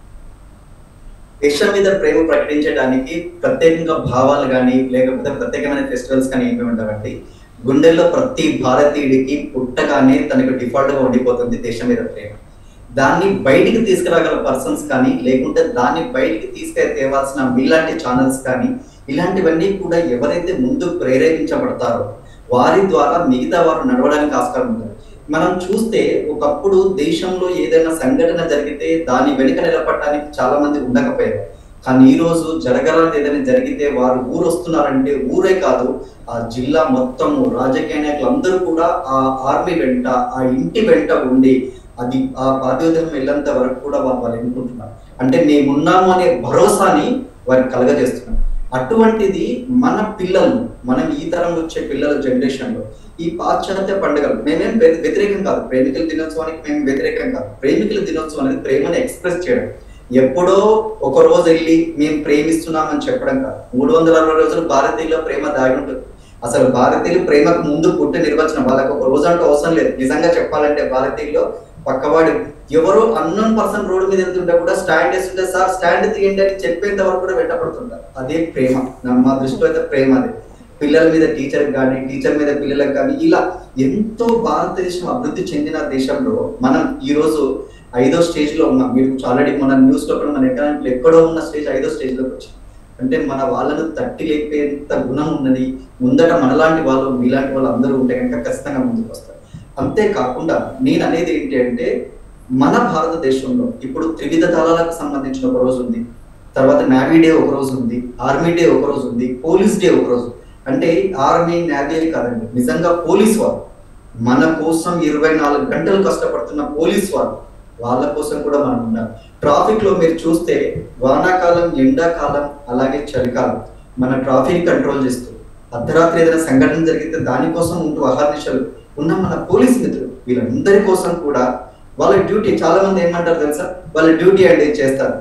దేశం మీద ప్రేమ ప్రకటించడానికి ప్రత్యేకంగా భావాలు కానీ లేకపోతే ప్రత్యేకమైన ఫెస్టివల్స్ కానీ ఏమి ఉండవండి గుండెల్లో ప్రతి భారతీయుడికి పుట్టగానే తనకు డిఫాల్ట్ గా ఉండిపోతుంది దేశం మీద ప్రేమ దాన్ని బయటికి తీసుకురాగల పర్సన్స్ కానీ లేకుంటే దాన్ని బయటికి తీసుకెళ్ళి తేవాల్సిన మీలాంటి ఛానల్స్ కానీ ఇలాంటివన్నీ కూడా ఎవరైతే ముందు ప్రేరేపించబడతారో వారి ద్వారా మిగతా వారు నడవడానికి ఆస్కారం ఉంది మనం చూస్తే ఒకప్పుడు దేశంలో ఏదైనా సంఘటన జరిగితే దాని వెనుక నిలబడటానికి చాలా మంది ఉండకపోయారు కానీ ఈ రోజు జరగరాని ఏదైనా జరిగితే వారు ఊరు వస్తున్నారంటే ఊరే కాదు ఆ జిల్లా మొత్తము రాజకీయ నాయకులు అందరూ కూడా ఆ ఆర్మీ వెంట ఆ ఇంటి వెంట ఉండి అది ఆ పాదోదయం వెళ్ళేంత వరకు కూడా వాళ్ళు వాళ్ళు ఎన్నుకుంటున్నారు అంటే మేమున్నాము అనే భరోసాని వారికి కలగజేస్తున్నారు అటువంటిది మన పిల్లలు మనం ఈ తరం వచ్చే పిల్లల జనరేషన్ లో ఈ పాశ్చాత్య పండుగలు మేమేం వ్య- వ్యతిరేకం కాదు ప్రేమికుల దినోత్సవానికి మేము వ్యతిరేకం కాదు ప్రేమికుల దినోత్సవం అనేది ప్రేమను ఎక్స్ప్రెస్ చేయడం ఎప్పుడో ఒక రోజు వెళ్ళి మేము ప్రేమిస్తున్నామని చెప్పడం కాదు మూడు వందల అరవై రోజులు భారతీయుల ప్రేమ దాగి ఉంటుంది అసలు భారతీయులు ప్రేమకు ముందు పుట్టి నిర్వచనం వాళ్ళకి ఒక రోజు అంటూ అవసరం లేదు నిజంగా చెప్పాలంటే భారతీయుల్లో పక్కవాడు ఎవరో అన్నోన్ పర్సన్ రోడ్డు మీద వెళ్తుంటే కూడా స్టాండ్ వేస్తుంటే సార్ స్టాండ్ తీయండి అని చెప్పేంత వరకు కూడా వెంటపడుతుంటారు అదే ప్రేమ నా మా దృష్టిలో అయితే ప్రేమ అదే పిల్లల మీద టీచర్ కానీ టీచర్ మీద పిల్లలకు కానీ ఇలా ఎంతో భారతదేశం అభివృద్ధి చెందిన దేశంలో మనం ఈ రోజు ఐదో స్టేజ్ లో ఉన్నాం మీరు ఆల్రెడీ మన న్యూస్ లో కూడా మన ఎకనామిక్ ఎక్కడో ఉన్న స్టేజ్ ఐదో స్టేజ్ లోకి వచ్చింది అంటే మన వాళ్ళను తట్టి లేపేంత గుణం ఉన్నది ముందట మనలాంటి వాళ్ళు మీలాంటి వాళ్ళు అందరూ ఉంటే కనుక ఖచ్చితంగా ముందుకు వస్తారు అంతేకాకుండా నేను అనేది ఏంటి అంటే మన భారతదేశంలో ఇప్పుడు త్రివిధ దళాలకు సంబంధించిన ఒక రోజు ఉంది తర్వాత నావీ డే ఒక రోజు ఉంది ఆర్మీ డే ఒక రోజు ఉంది పోలీస్ డే ఒక రోజు అంటే ఆర్మీ నావీ అని కాదండి నిజంగా పోలీస్ వారు మన కోసం ఇరవై నాలుగు గంటలు కష్టపడుతున్న పోలీస్ వారు వాళ్ళ కోసం కూడా మనం ఉండాలి ట్రాఫిక్ లో మీరు చూస్తే వానాకాలం ఎండాకాలం అలాగే చలికాలం మన ట్రాఫిక్ కంట్రోల్ చేస్తూ అర్ధరాత్రి ఏదైనా సంఘటన జరిగితే దానికోసం ఉంటూ అహర్నిశలు ఉన్న మన పోలీస్ మిత్రులు వీళ్ళందరి కోసం కూడా వాళ్ళ డ్యూటీ చాలా మంది ఏమంటారు తెలుసా వాళ్ళ డ్యూటీ అంటే చేస్తారు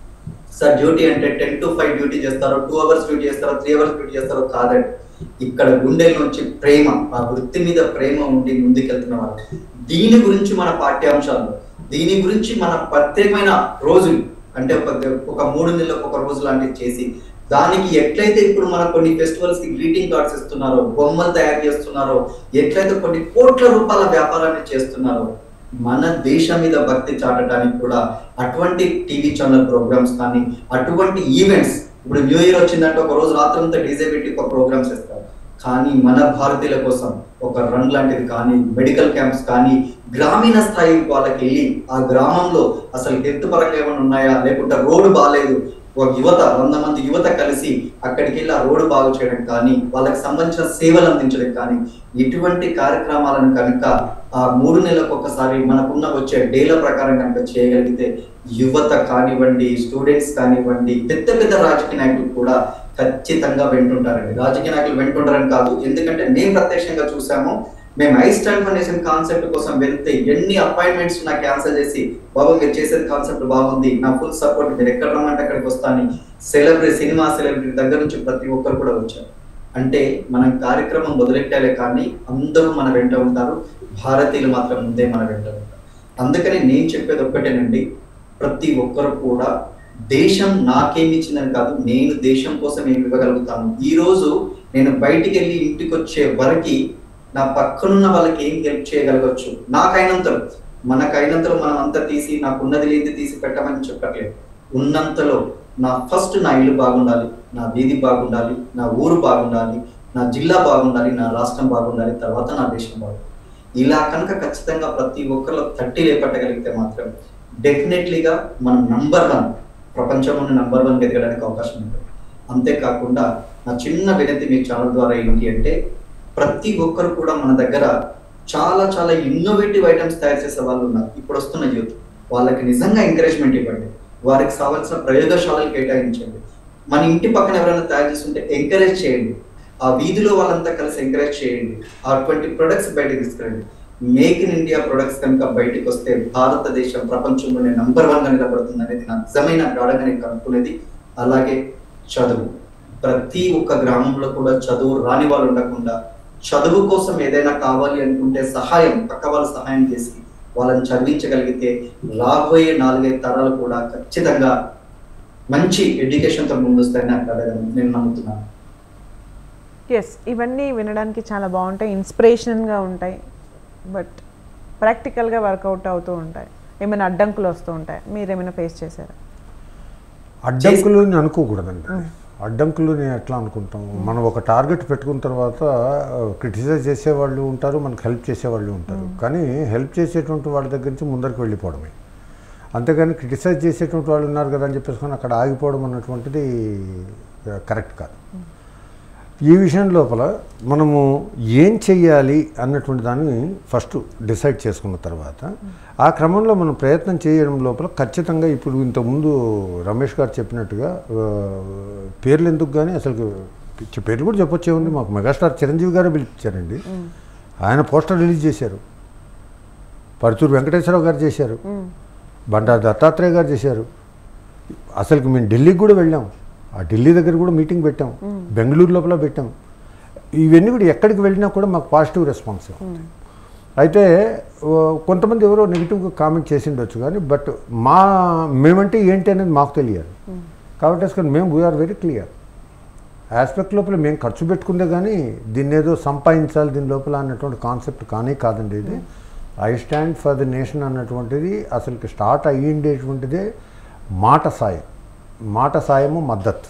సార్ డ్యూటీ అంటే టెన్ టు ఫైవ్ డ్యూటీ చేస్తారో టూ అవర్స్ డ్యూటీ చేస్తారో త్రీ అవర్స్ డ్యూటీ చేస్తారో కాదండి ఇక్కడ గుండెల నుంచి ప్రేమ ఆ వృత్తి మీద ప్రేమ ఉండి ముందుకెళ్తున్న వాళ్ళు దీని గురించి మన పాఠ్యాంశాలు దీని గురించి మన ప్రత్యేకమైన రోజులు అంటే ఒక ఒక మూడు నెలలకు ఒక రోజు లాంటివి చేసి దానికి ఎట్లయితే ఇప్పుడు మన కొన్ని ఫెస్టివల్స్ కి గ్రీటింగ్ కార్డ్స్ ఇస్తున్నారో బొమ్మలు తయారు చేస్తున్నారో ఎట్లయితే కొన్ని కోట్ల రూపాయల వ్యాపారాన్ని చేస్తున్నారో మన దేశం మీద భక్తి చాటడానికి కూడా అటువంటి టీవీ ఛానల్ ప్రోగ్రామ్స్ కానీ అటువంటి ఈవెంట్స్ ఇప్పుడు న్యూ ఇయర్ వచ్చిందంటే ఒక రోజు రాత్రంతా డీజే పెట్టి ఒక ప్రోగ్రామ్స్ ఇస్తారు కానీ మన భారతీయుల కోసం ఒక రన్ లాంటిది కానీ మెడికల్ క్యాంప్స్ కానీ గ్రామీణ స్థాయి వాళ్ళకి వెళ్ళి ఆ గ్రామంలో అసలు హెల్త్ పరంగా ఏమైనా ఉన్నాయా లేకుంటే రోడ్డు బాగాలేదు ఒక యువత వంద మంది యువత కలిసి అక్కడికి వెళ్ళి ఆ రోడ్డు బాగు చేయడం కానీ వాళ్ళకి సంబంధించిన సేవలు అందించడం కానీ ఇటువంటి కార్యక్రమాలను కనుక ఆ మూడు నెలలకు ఒకసారి మనకున్న వచ్చే డేల ప్రకారం కనుక చేయగలిగితే యువత కానివ్వండి స్టూడెంట్స్ కానివ్వండి పెద్ద పెద్ద రాజకీయ నాయకులు కూడా ఖచ్చితంగా వెంటుంటారండి రాజకీయ నాయకులు వెంటుంటారని కాదు ఎందుకంటే మేము ప్రత్యక్షంగా చూసాము మేము ఐ స్టాండ్ ఫౌండేషన్ కాన్సెప్ట్ కోసం వెళ్తే ఎన్ని అపాయింట్మెంట్స్ నాకు క్యాన్సిల్ చేసి బాబు మీరు చేసేది కాన్సెప్ట్ బాగుంది నా ఫుల్ సపోర్ట్ మీరు ఎక్కడ రమ్మంటే అక్కడికి వస్తాను సెలబ్రిటీ సినిమా సెలబ్రిటీ దగ్గర నుంచి ప్రతి ఒక్కరు కూడా వచ్చారు అంటే మనం కార్యక్రమం మొదలెట్టాలే కానీ అందరూ మన వెంట ఉంటారు భారతీయులు మాత్రం ముందే మన వెంట ఉంటారు అందుకని నేను చెప్పేది ఒక్కటేనండి ప్రతి ఒక్కరు కూడా దేశం నాకేమి ఇచ్చిందని కాదు నేను దేశం కోసం ఏమి ఇవ్వగలుగుతాను ఈ రోజు నేను బయటికి వెళ్ళి ఇంటికి వచ్చే వరకు నా పక్కనున్న వాళ్ళకి ఏం హెల్ప్ చేయగలగచ్చు నాకైనంతలో మనకైనంతలో మనం అంతా తీసి నాకు ఉన్నది లేని తీసి పెట్టమని చెప్పట్లేదు ఉన్నంతలో నా ఫస్ట్ నా ఇల్లు బాగుండాలి నా వీధి బాగుండాలి నా ఊరు బాగుండాలి నా జిల్లా బాగుండాలి నా రాష్ట్రం బాగుండాలి తర్వాత నా దేశం బాగుండాలి ఇలా కనుక ఖచ్చితంగా ప్రతి ఒక్కరిలో తట్టి లేపట్టగలిగితే మాత్రం డెఫినెట్లీగా మనం నంబర్ వన్ ప్రపంచంలోని నంబర్ వన్ ఎదగడానికి అవకాశం ఉంటుంది అంతేకాకుండా నా చిన్న వినతి మీ ఛానల్ ద్వారా ఏంటి అంటే ప్రతి ఒక్కరు కూడా మన దగ్గర చాలా చాలా ఇన్నోవేటివ్ ఐటమ్స్ తయారు చేసే వాళ్ళు ఉన్నారు ఇప్పుడు వస్తున్న యూత్ వాళ్ళకి నిజంగా ఎంకరేజ్మెంట్ ఇవ్వండి వారికి కావాల్సిన ప్రయోగశాలలు కేటాయించండి మన ఇంటి పక్కన ఎవరైనా తయారు చేస్తుంటే ఎంకరేజ్ చేయండి ఆ వీధిలో వాళ్ళంతా కలిసి ఎంకరేజ్ చేయండి అటువంటి ప్రొడక్ట్స్ బయటకు తీసుకురండి మేక్ ఇన్ ఇండియా ప్రొడక్ట్స్ కనుక బయటకు వస్తే భారతదేశం ప్రపంచంలోనే నంబర్ వన్ గా నిలబడుతుంది అనేది నా నిజమైన గాఢంగా నేను కనుక్కునేది అలాగే చదువు ప్రతి ఒక్క గ్రామంలో కూడా చదువు రాని వాళ్ళు ఉండకుండా చదువు కోసం ఏదైనా కావాలి అనుకుంటే సహాయం పక్క వాళ్ళు సహాయం చేసి వాళ్ళని చదివించగలిగితే రాబోయే నాలుగైదు తరాలు కూడా ఖచ్చితంగా మంచి ఎడ్యుకేషన్ తో ముందొస్తాయని నాకు అడగను నేను నమ్ముతున్నాను ఎస్ ఇవన్నీ వినడానికి చాలా బాగుంటాయి ఇన్స్పిరేషన్గా ఉంటాయి బట్ ప్రాక్టికల్గా వర్కౌట్ అవుతూ ఉంటాయి ఏమైనా అడ్డంకులు వస్తూ ఉంటాయి మీరు ఏమైనా ఫేస్ చేశారా అడ్డంకులు అని అనుకోకూడదండి అడ్డంకులు నేను ఎట్లా అనుకుంటాం మనం ఒక టార్గెట్ పెట్టుకున్న తర్వాత క్రిటిసైజ్ చేసేవాళ్ళు ఉంటారు మనకు హెల్ప్ చేసేవాళ్ళు ఉంటారు కానీ హెల్ప్ చేసేటువంటి వాళ్ళ దగ్గర నుంచి ముందరికి వెళ్ళిపోవడమే అంతేగాని క్రిటిసైజ్ చేసేటువంటి వాళ్ళు ఉన్నారు కదా అని చెప్పేసుకొని అక్కడ ఆగిపోవడం అన్నటువంటిది కరెక్ట్ కాదు ఈ విషయం లోపల మనము ఏం చెయ్యాలి అన్నటువంటి దాన్ని ఫస్ట్ డిసైడ్ చేసుకున్న తర్వాత ఆ క్రమంలో మనం ప్రయత్నం చేయడం లోపల ఖచ్చితంగా ఇప్పుడు ఇంతకుముందు రమేష్ గారు చెప్పినట్టుగా ఆ, పేర్లు ఎందుకు కానీ అసలు పిచ్చి పేర్లు కూడా చెప్పొచ్చే ఉంది మాకు మెగాస్టార్ చిరంజీవి గారు పిలిపించారండి ఆయన పోస్టర్ రిలీజ్ చేశారు పరుచూరు వెంకటేశ్వరరావు గారు చేశారు బండారు దత్తాత్రేయ గారు చేశారు అసలుకి మేము ఢిల్లీకి కూడా వెళ్ళాం ఆ ఢిల్లీ దగ్గర కూడా మీటింగ్ పెట్టాం బెంగళూరు లోపల పెట్టాం ఇవన్నీ కూడా ఎక్కడికి వెళ్ళినా కూడా మాకు పాజిటివ్ రెస్పాన్స్ ఉంది అయితే ఓ, కొంతమంది ఎవరో నెగిటివ్గా కామెంట్ చేసి ఉండొచ్చు కానీ బట్ మా మేమంటే ఏంటి అనేది మాకు తెలియాలి కాబట్టి అసలు మేము వీఆర్ వెరీ క్లియర్ ఆస్పెక్ట్ లోపల మేము ఖర్చు పెట్టుకుందే కానీ దీన్ని ఏదో సంపాదించాలి దీని లోపల అన్నటువంటి కాన్సెప్ట్ కానీ కాదండి ఇది I stand for the nation అన్నటువంటిది అసలుకి స్టార్ట్ అయ్యిండేటువంటిదే మాట సాయం మాట సాయము మద్దతు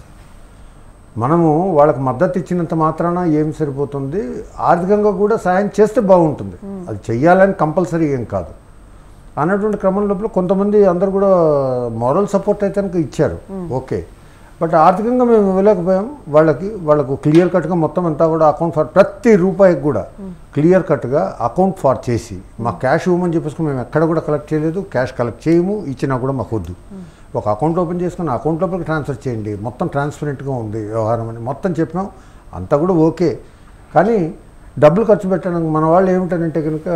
మనము వాళ్ళకి మద్దతు ఇచ్చినంత మాత్రాన ఏం సరిపోతుంది ఆర్థికంగా కూడా సాయం చేస్తే బాగుంటుంది అది చెయ్యాలని కంపల్సరీ ఏం కాదు అన్నటువంటి క్రమం లోపల కొంతమంది అందరు కూడా మారల్ సపోర్ట్ అయితే కనుక ఇచ్చారు ఓకే బట్ ఆర్థికంగా మేము ఇవ్వలేకపోయాం వాళ్ళకి వాళ్ళకు క్లియర్ కట్గా మొత్తం అంతా కూడా అకౌంట్ ఫర్ ప్రతి రూపాయికి కూడా క్లియర్ కట్గా అకౌంట్ ఫార్ చేసి మా క్యాష్ ఇవ్వమని చెప్పేసుకుని మేము ఎక్కడ కూడా కలెక్ట్ చేయలేదు క్యాష్ కలెక్ట్ చేయము ఇచ్చినా కూడా మాకు వద్దు ఒక అకౌంట్ ఓపెన్ చేసుకుని అకౌంట్ లోపలికి ట్రాన్స్ఫర్ చేయండి మొత్తం ట్రాన్స్పరెంట్గా ఉంది వ్యవహారం అని మొత్తం చెప్పినాం అంతా కూడా ఓకే కానీ డబ్బులు ఖర్చు పెట్టడానికి మన వాళ్ళు ఏమిటనంటే కనుక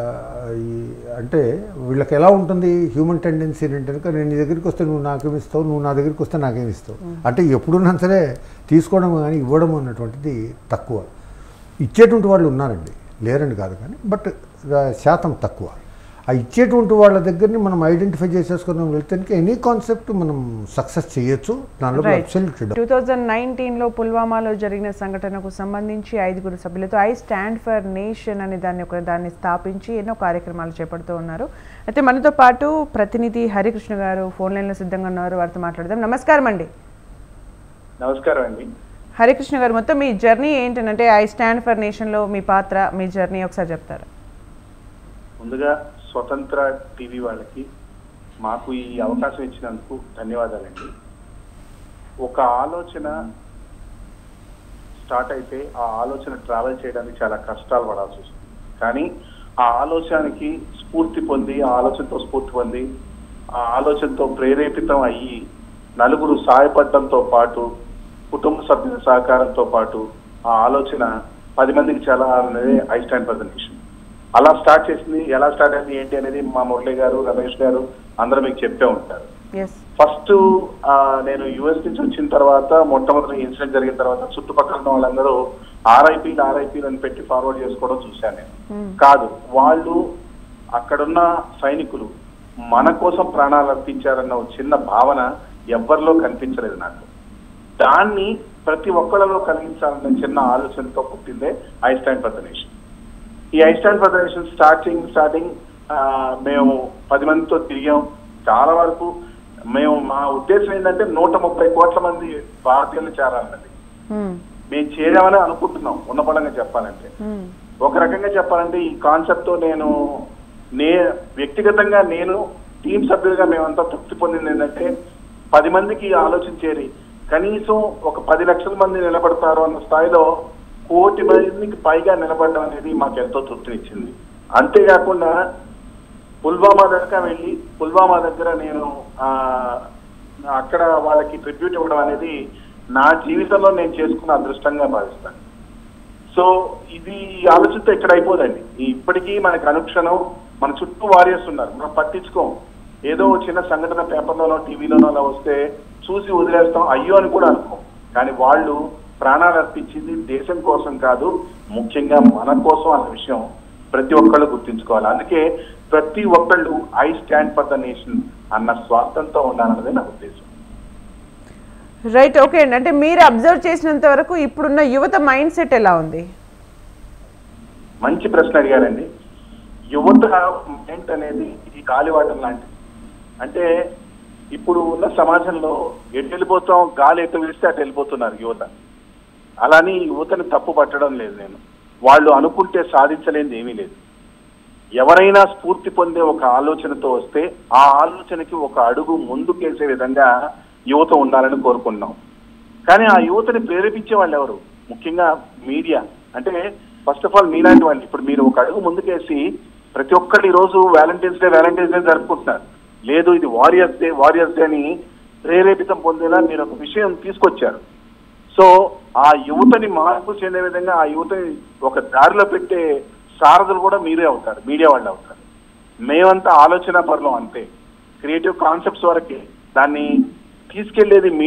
ఈ అంటే వీళ్ళకి ఎలా ఉంటుంది హ్యూమన్ టెండెన్సీ అంటే కనుక నేను నీ దగ్గరికి వస్తే నువ్వు నాకేమి ఇస్తావు నువ్వు నా దగ్గరికి వస్తే నాకేమి ఇస్తావు అంటే ఎప్పుడున్నా సరే తీసుకోవడం కానీ ఇవ్వడం అన్నటువంటిది తక్కువ ఇచ్చేటువంటి వాళ్ళు ఉన్నారండి లేరండి కాదు కానీ బట్ శాతం తక్కువ ఆ ఇచ్చేటువంటి వాళ్ళ దగ్గరని మనం ఐడెంటిఫై చేసేసుకుని వెళ్తే ఎనీ కాన్సెప్ట్ మనం సక్సెస్ చేయొచ్చు దానిలో అబ్సల్యూట్ టూ థౌజండ్ నైన్టీన్లో పుల్వామాలో జరిగిన సంఘటనకు సంబంధించి ఐదుగురు సభ్యులతో ఐ స్టాండ్ ఫర్ నేషన్ అనే దాన్ని ఒక దాన్ని స్థాపించి ఎన్నో కార్యక్రమాలు చేపడుతూ ఉన్నారు అయితే మనతో పాటు ప్రతినిధి హరికృష్ణ గారు ఫోన్ లైన్లో సిద్ధంగా ఉన్నారు వారితో మాట్లాడదాం నమస్కారం అండి నమస్కారం అండి హరికృష్ణ గారు మొత్తం మీ జర్నీ ఏంటంటే ఐ స్టాండ్ ఫర్ నేషన్లో మీ పాత్ర మీ జర్నీ ఒకసారి చెప్తారా ముందుగా స్వతంత్ర టీవీ వాళ్ళకి మాకు ఈ అవకాశం ఇచ్చినందుకు ధన్యవాదాలండి ఒక ఆలోచన స్టార్ట్ అయితే ఆ ఆలోచన ట్రావెల్ చేయడానికి చాలా కష్టాలు పడాల్సి వస్తుంది కానీ ఆ ఆలోచనకి స్ఫూర్తి పొంది ఆ ఆలోచనతో స్ఫూర్తి పొంది ఆ ఆలోచనతో ప్రేరేపితం అయ్యి నలుగురు సహాయపడటంతో పాటు కుటుంబ సభ్యుల సహకారంతో పాటు ఆ ఆలోచన పది మందికి చాలా అనేది ఐ స్టాండ్ ప్రజెంటేషన్ అలా స్టార్ట్ చేసింది ఎలా స్టార్ట్ అయింది ఏంటి అనేది మా మురళి గారు రమేష్ గారు అందరూ మీకు చెప్పే ఉంటారు ఎస్ ఫస్ట్ నేను యుఎస్ నుంచి వచ్చిన తర్వాత మొట్టమొదటి ఇన్సిడెంట్ జరిగిన తర్వాత చుట్టుపక్కల ఉన్న వాళ్ళందరూ ఆర్ఐపీలు ఆర్ఐపీలు అని పెట్టి ఫార్వర్డ్ చేసుకోవడం చూశాను నేను కాదు వాళ్ళు అక్కడున్న సైనికులు మన కోసం ప్రాణాలు అర్పించారన్న ఒక చిన్న భావన ఎవ్వరిలో కనిపించలేదు నాకు దాన్ని ప్రతి ఒక్కరిలో కలిగించాలన్న చిన్న ఆలోచనతో పుట్టిందే I stand for the nation ఈ I stand for the nation starting starting మేము పది మందితో తిరిగాం చాలా వరకు మేము మా ఉద్దేశం ఏంటంటే నూట ముప్పై కోట్ల మంది భారతీయులు చేరాలన్నది మేము చేరామని అనుకుంటున్నాం ఉన్నపడంగా చెప్పాలంటే ఒక రకంగా చెప్పాలంటే ఈ కాన్సెప్ట్ తో నేను నే వ్యక్తిగతంగా నేను టీం సభ్యులుగా మేమంతా తృప్తి పొందింది ఏంటంటే పది మందికి ఈ ఆలోచన చేరి కనీసం ఒక పది లక్షల మంది నిలబడతారు అన్న స్థాయిలో కోటి మందికి పైగా నిలబడడం అనేది మాకు ఎంతో తృప్తినిచ్చింది అంతేకాకుండా పుల్వామా దగ్గర వెళ్ళి పుల్వామా దగ్గర నేను ఆ అక్కడ వాళ్ళకి ట్రిబ్యూట్ ఇవ్వడం అనేది నా జీవితంలో నేను చేసుకున్న అదృష్టంగా భావిస్తాను సో ఇది ఈ ఆలోచనతో ఇక్కడ అయిపోదండి ఈ ఇప్పటికీ మనకి అనుక్షణం మన చుట్టూ వారియర్స్ ఉన్నారు మనం పట్టించుకోం ఏదో ఓ చిన్న సంఘటన పేపర్లోనో టీవీలోనో అలా వస్తే చూసి వదిలేస్తాం అయ్యో అని కూడా అనుకోం కానీ వాళ్ళు ప్రాణాలు అర్పించింది దేశం కోసం కాదు ముఖ్యంగా మన కోసం అన్న విషయం ప్రతి ఒక్కళ్ళు గుర్తుంచుకోవాలి అందుకే ప్రతి ఒక్కళ్ళు I stand for the nation అన్న స్వార్థంతో ఉండాలన్నదే నా ఉద్దేశం రైట్ ఓకే అండి అంటే మీరు అబ్జర్వ్ చేసినంత వరకు ఇప్పుడున్న యువత మైండ్ సెట్ ఎలా ఉంది మంచి ప్రశ్న అడిగారండి యువత మైండ్ అనేది ఈ గాలివాటం లాంటిది అంటే ఇప్పుడు ఉన్న సమాజంలో ఎటు వెళ్ళిపోతాం గాలి ఎటు వేస్తే అటు వెళ్ళిపోతున్నారు యువత అలాని యువతని తప్పు పట్టడం లేదు నేను వాళ్ళు అనుకుంటే సాధించలేనిది ఏమీ లేదు ఎవరైనా స్ఫూర్తి పొందే ఒక ఆలోచనతో వస్తే ఆ ఆలోచనకి ఒక అడుగు ముందుకేసే విధంగా యువత ఉండాలని కోరుకున్నాం కానీ ఆ యువతని ప్రేరేపించే వాళ్ళు ఎవరు ముఖ్యంగా మీడియా అంటే ఫస్ట్ ఆఫ్ ఆల్ మీలాంటి వాళ్ళు ఇప్పుడు మీరు ఒక అడుగు ముందుకేసి ప్రతి ఒక్కరు ఈ రోజు వ్యాలంటైన్స్ డే వ్యాలంటైన్స్ డే జరుపుకుంటున్నారు లేదు ఇది వారియర్స్ డే వారియర్స్ డే అని ప్రేరేపితం పొందేలా మీరు ఒక విషయం తీసుకొచ్చారు సో ఆ యువతని మార్పు చెందే విధంగా ఆ యువతని ఒక దారిలో పెట్టే సారథులు కూడా మీరే అవుతారు మీడియా వాళ్ళు అవుతారు మేమంతా ఆలోచన పరులం అంతే క్రియేటివ్ కాన్సెప్ట్స్ వరకే దాన్ని తీసుకెళ్లేది మీ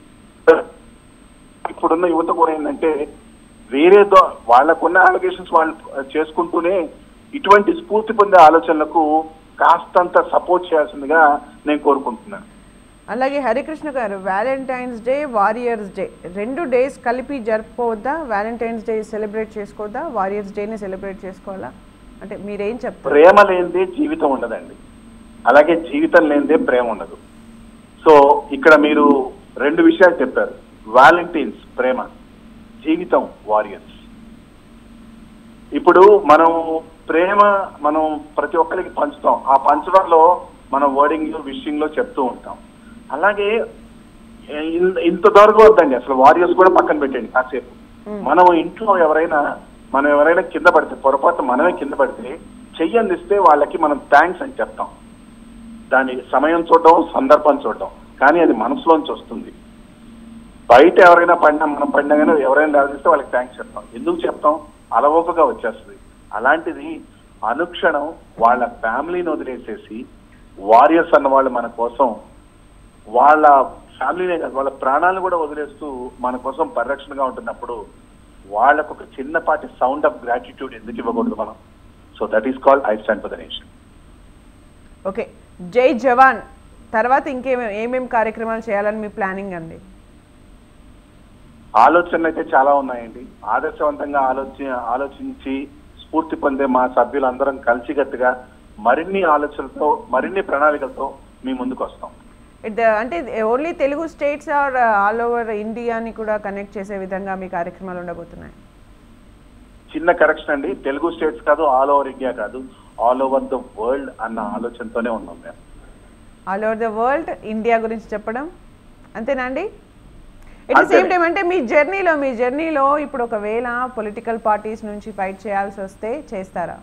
ఇప్పుడున్న యువత కూడా ఏంటంటే వేరే దో వాళ్ళకున్న అలిగేషన్స్ వాళ్ళు చేసుకుంటూనే ఇటువంటి స్ఫూర్తి పొందే ఆలోచనలకు కాస్తంత సపోర్ట్ చేయాల్సిందిగా నేను కోరుకుంటున్నాను అలాగే Harikrishna garu Valentine's day warriors day రెండు డేస్ కలిపి జరుపుకోవద్దా వ్యాలంటైన్స్ డే సెలబ్రేట్ చేసుకోవద్దా వారియర్స్ డేని సెలబ్రేట్ చేసుకోవాలా అంటే మీరేం చెప్తారు ప్రేమ లేనిదే జీవితం ఉండదండి అలాగే జీవితం లేనిదే ప్రేమ ఉండదు సో ఇక్కడ మీరు రెండు విషయాలు చెప్పారు వాలంటీన్స్ ప్రేమ జీవితం వారియర్స్ ఇప్పుడు మనం ప్రేమ మనం ప్రతి ఒక్కరికి పంచుతాం ఆ పంచడంలో మనం వర్డింగ్ విషింగ్ లో చెప్తూ ఉంటాం అలాగే ఇన్- ఇంత దూరంగా వద్దండి అసలు వారియర్స్ కూడా పక్కన పెట్టండి కాసేపు మనం ఇంట్లో ఎవరైనా మనం ఎవరైనా కింద పడితే పొరపాటు మనమే కింద పడితే చెయ్యి అందిస్తే వాళ్ళకి మనం థ్యాంక్స్ అని చెప్తాం దాని సమయం చూడడం సందర్భం చూడడం కానీ అది మనసులోంచి వస్తుంది బయట ఎవరైనా పడినా మనం పడినా కానీ ఎవరైనా లేవదీస్తే వాళ్ళకి థ్యాంక్స్ చెప్తాం ఎందుకు చెప్తాం అలవోకగా వచ్చేస్తుంది అలాంటిది అనుక్షణం వాళ్ళ ఫ్యామిలీని వదిలేసేసి వారియర్స్ అన్న వాళ్ళు మన కోసం వాళ్ళ ఫ్యామిలీనే కాదు వాళ్ళ ప్రాణాలను కూడా వదిలేస్తూ మన కోసం పరిరక్షణగా ఉంటున్నప్పుడు వాళ్ళకు ఒక చిన్నపాటి సౌండ్ ఆఫ్ గ్రాటిట్యూడ్ ఎందుకు ఇవ్వకూడదు మనం so that is called I stand for the nation okay జై జవాన్ తర్వాత ఇంకేమేం ఏమేం కార్యక్రమాలు చేయాలని మీ ప్లానింగ్ అండి ఆలోచనలు అయితే చాలా ఉన్నాయండి ఆదర్శవంతంగా ఆలోచి ఆలోచించి స్ఫూర్తి పొందే మా సభ్యులందరం కలిసికట్టుగా మరిన్ని ఆలోచనలతో మరిన్ని ప్రణాళికలతో మీ ముందుకు వస్తాం ఇట్ అంటే only Telugu states or all over ఇండియాని కూడా కనెక్ట్ చేసే విధంగా మీ కార్యక్రమాలు ఉండబోతున్నాయి చిన్న కరెక్షన్ అండి తెలుగు స్టేట్స్ కాదు ఆల్ ఓవర్ ఇండియా కాదు ఆల్ ఓవర్ ద వరల్డ్ అన్న ఆలోచనతోనే ఉన్నాం మేము all over the world India గురించి చెప్పడం అంతేనా అండి ఎట్ ద అంతే. సేమ్ టైం అంటే మీ జర్నీలో మీ జర్నీలో ఇప్పుడు ఒకవేళ పొలిటికల్ పార్టీస్ నుంచి ఫైట్ చేయాల్సి వస్తే చేస్తారా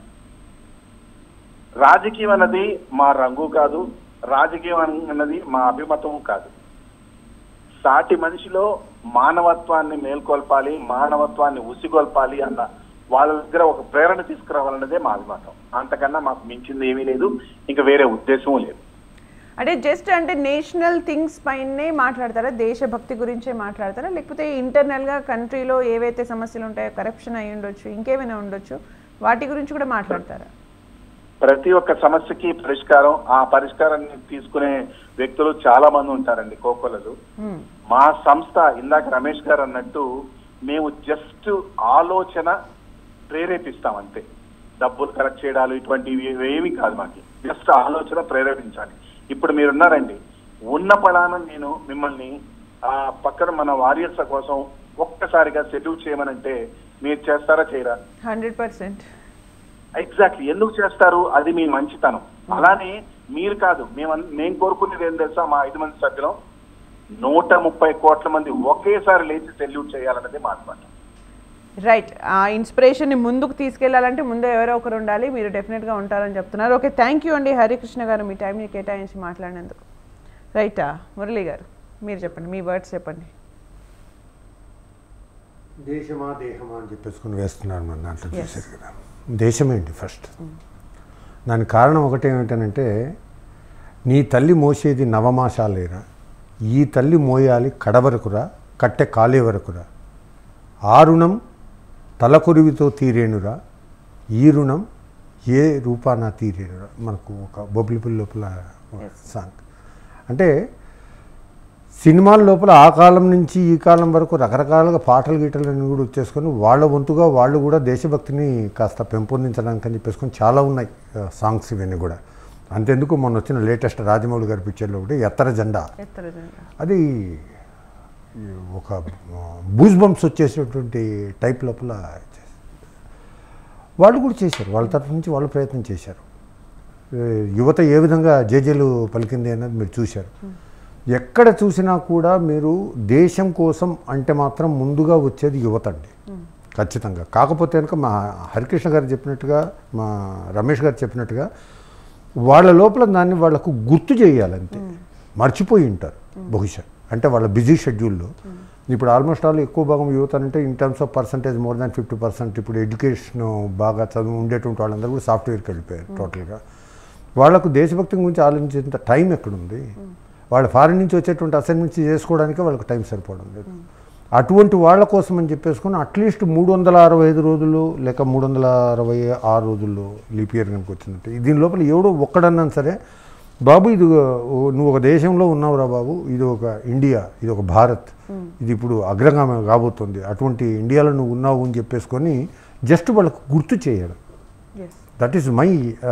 రాజకీయం అన్నది మా రంగు కాదు రాజకీయం అన్నది మా అభిమతం కాదు సాటి మనిషిలో మానవత్వాన్ని మేల్కొల్పాలి మానవత్వాన్ని ఉసిగొల్పాలి అన్న వాళ్ళ దగ్గర ఒక ప్రేరణ తీసుకురావాలన్నదే మా అభిమతం అంతకన్నా మాకు మించింది ఏమీ లేదు ఇంకా వేరే ఉద్దేశం లేదు అంటే జస్ట్ అంటే నేషనల్ థింగ్స్ పైనే మాట్లాడతారా దేశభక్తి గురించే మాట్లాడతారా లేకపోతే ఇంటర్నల్గా కంట్రీలో ఏవైతే సమస్యలు ఉంటాయో కరప్షన్ అయి ఉండొచ్చు ఇంకేమైనా ఉండొచ్చు వాటి గురించి కూడా మాట్లాడతారా ప్రతి ఒక్క సమస్యకి పరిష్కారం ఆ పరిష్కారాన్ని తీసుకునే వ్యక్తులు చాలా మంది ఉంటారండి కోకొలలు Hmm. మా సంస్థ ఇందాక రమేష్ గారు అన్నట్టు మేము జస్ట్ ఆలోచన ప్రేరేపిస్తాం అంతే డబ్బులు కలెక్ట్ చేయడాలు ఇటువంటివి ఏమీ కాదు మాకు జస్ట్ ఆలోచన ప్రేరేపించాలి ఇప్పుడు మీరున్నారండి ఉన్న పడాన నేను మిమ్మల్ని ఆ పక్కన మన వారియర్స్ కోసం ఒక్కసారిగా సెటిల్ చేయమనంటే మీరు చేస్తారా చేయరా హండ్రెడ్ పర్సెంట్ ఎగ్జాక్ట్లీ ఎందుకు చేస్తారు అది మీ మంచితనం అలానే మీరు కాదు మేము మేము కోరుకునేది ఏం తెలుసా మా ఐదు మంది సభ్యులం నూట ముప్పై కోట్ల మంది ఒకేసారి లేచి సెల్యూట్ చేయాలన్నది మా అనమాట రైట్ ఆ ఇన్స్పిరేషన్ని ముందుకు తీసుకెళ్లాలంటే ముందు ఎవరో ఒకరు ఉండాలి మీరు డెఫినెట్గా ఉంటారని చెప్తున్నారు ఓకే థ్యాంక్ యూ అండి హరికృష్ణ గారు మీ టైంని కేటాయించి మాట్లాడినందుకు రైటా మురళి గారు మీరు చెప్పండి మీ వర్డ్స్ చెప్పండి దేశమా దేహమా అని చెప్పేసుకుని వేస్తున్నారు మన దాంట్లో చూశారు కదా దేశమేంటి ఫస్ట్ దానికి కారణం ఒకటి ఏమిటనంటే నీ తల్లి మోసేది నవమాసాలేరా ఈ తల్లి మోయాలి కడవరకురా కట్టె కాలే వరకురా ఆ రుణం తలకొరివితో తీరేనురా ఈ రుణం ఏ రూపాన తీరేనురా మనకు ఒక బొబ్బిలిపుల్ లోపల సాంగ్ అంటే సినిమాల లోపల ఆ కాలం నుంచి ఈ కాలం వరకు రకరకాలుగా పాటలు గీటలు కూడా వచ్చేసుకొని వాళ్ళ వంతుగా వాళ్ళు కూడా దేశభక్తిని కాస్త పెంపొందించడానికి అని చెప్పేసుకొని చాలా ఉన్నాయి సాంగ్స్ ఇవన్నీ కూడా అంతెందుకు మొన్న వచ్చిన లేటెస్ట్ రాజమౌళి గారి పిక్చర్లో ఒకటి ఎత్తర జెండా ఎత్తర జెండా. అది ఈ ఒక బూజ్ బంప్స్ వచ్చేసేటువంటి టైప్ లోపల చేశారు. వాళ్ళు కూడా చేశారు వాళ్ళ తరఫు నుంచి వాళ్ళు ప్రయత్నం చేశారు ఏ, యువత ఏ విధంగా జేజేలు పలికింది అన్నది మీరు చూశారు ఎక్కడ చూసినా కూడా మీరు దేశం కోసం అంటే మాత్రం ముందుగా వచ్చేది యువత అండి ఖచ్చితంగా కాకపోతే కనుక మా హరికృష్ణ గారు చెప్పినట్టుగా మా రమేష్ గారు చెప్పినట్టుగా వాళ్ళ లోపల దాన్ని వాళ్ళకు గుర్తు చేయాలంతే మర్చిపోయి ఉంటారు బహుశా అంటే వాళ్ళ బిజీ షెడ్యూల్లో ఇప్పుడు ఆల్మోస్ట్ ఆల్ ఎక్కువ భాగం యువత అంటే in terms of percentage more than fifty percent ఇప్పుడు ఎడ్యుకేషన్ బాగా చదువు ఉండేటువంటి వాళ్ళందరూ కూడా సాఫ్ట్వేర్కి వెళ్ళిపోయారు టోటల్గా వాళ్ళకు దేశభక్తి గురించి ఆలోచించేంత టైం ఎక్కడుంది వాళ్ళు ఫారిన్ నుంచి వచ్చేటువంటి అసైన్మెంట్స్ చేసుకోవడానికి వాళ్ళకి టైం సరిపోవడం లేదు అటువంటి వాళ్ళ కోసం అని చెప్పేసుకుని అట్లీస్ట్ మూడు వందల అరవై ఐదు రోజులు లేక మూడు వందల అరవై ఆరు రోజుల్లో లీప్ ఇయర్ కనుక వచ్చిందంటే దీని లోపల ఎవడో ఒక్కడన్నా సరే బాబు ఇది ఓ- నువ్వు ఒక దేశంలో ఉన్నావురా బాబు ఇది ఒక ఇండియా ఇది ఒక భారత్ ఇది ఇప్పుడు అగ్రగామి కాబోతుంది అటువంటి ఇండియాలో నువ్వు ఉన్నావు అని చెప్పేసుకొని జస్ట్ వాళ్ళకు గుర్తు చేయడం Yes. That is my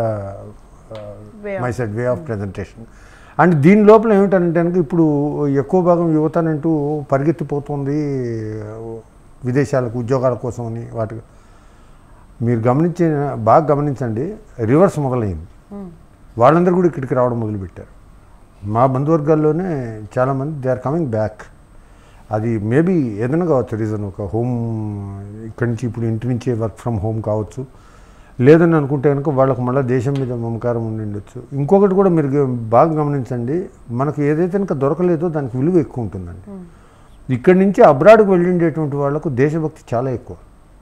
Way of- my said way of presentation and దీని లోపల ఏమిటంటే కనుక ఇప్పుడు ఎక్కువ భాగం యువతనంటూ పరిగెత్తిపోతుంది విదేశాలకు ఉద్యోగాల కోసం అని వాటి మీరు గమనించిన బాగా గమనించండి రివర్స్ మొదలైంది వాళ్ళందరూ కూడా ఇక్కడికి రావడం మొదలుపెట్టారు మా బంధువర్గాల్లోనే చాలామంది దే ఆర్ కమింగ్ బ్యాక్ అది మేబీ ఏదైనా కావచ్చు రీజన్ ఒక హోమ్ ఇక్కడి నుంచి ఇప్పుడు ఇంటి నుంచే వర్క్ ఫ్రమ్ హోమ్ కావచ్చు లేదని అనుకుంటే కనుక వాళ్ళకు మళ్ళీ దేశం మీద మమకారం ఉండి ఉండొచ్చు ఇంకొకటి కూడా మీరు గ- బాగా గమనించండి మనకు ఏదైతే కనుక దొరకలేదో దానికి విలువ ఎక్కువ ఉంటుందండి ఇక్కడి నుంచి అబ్రాడ్కి వెళ్ళిండేటువంటి వాళ్ళకు దేశభక్తి చాలా ఎక్కువ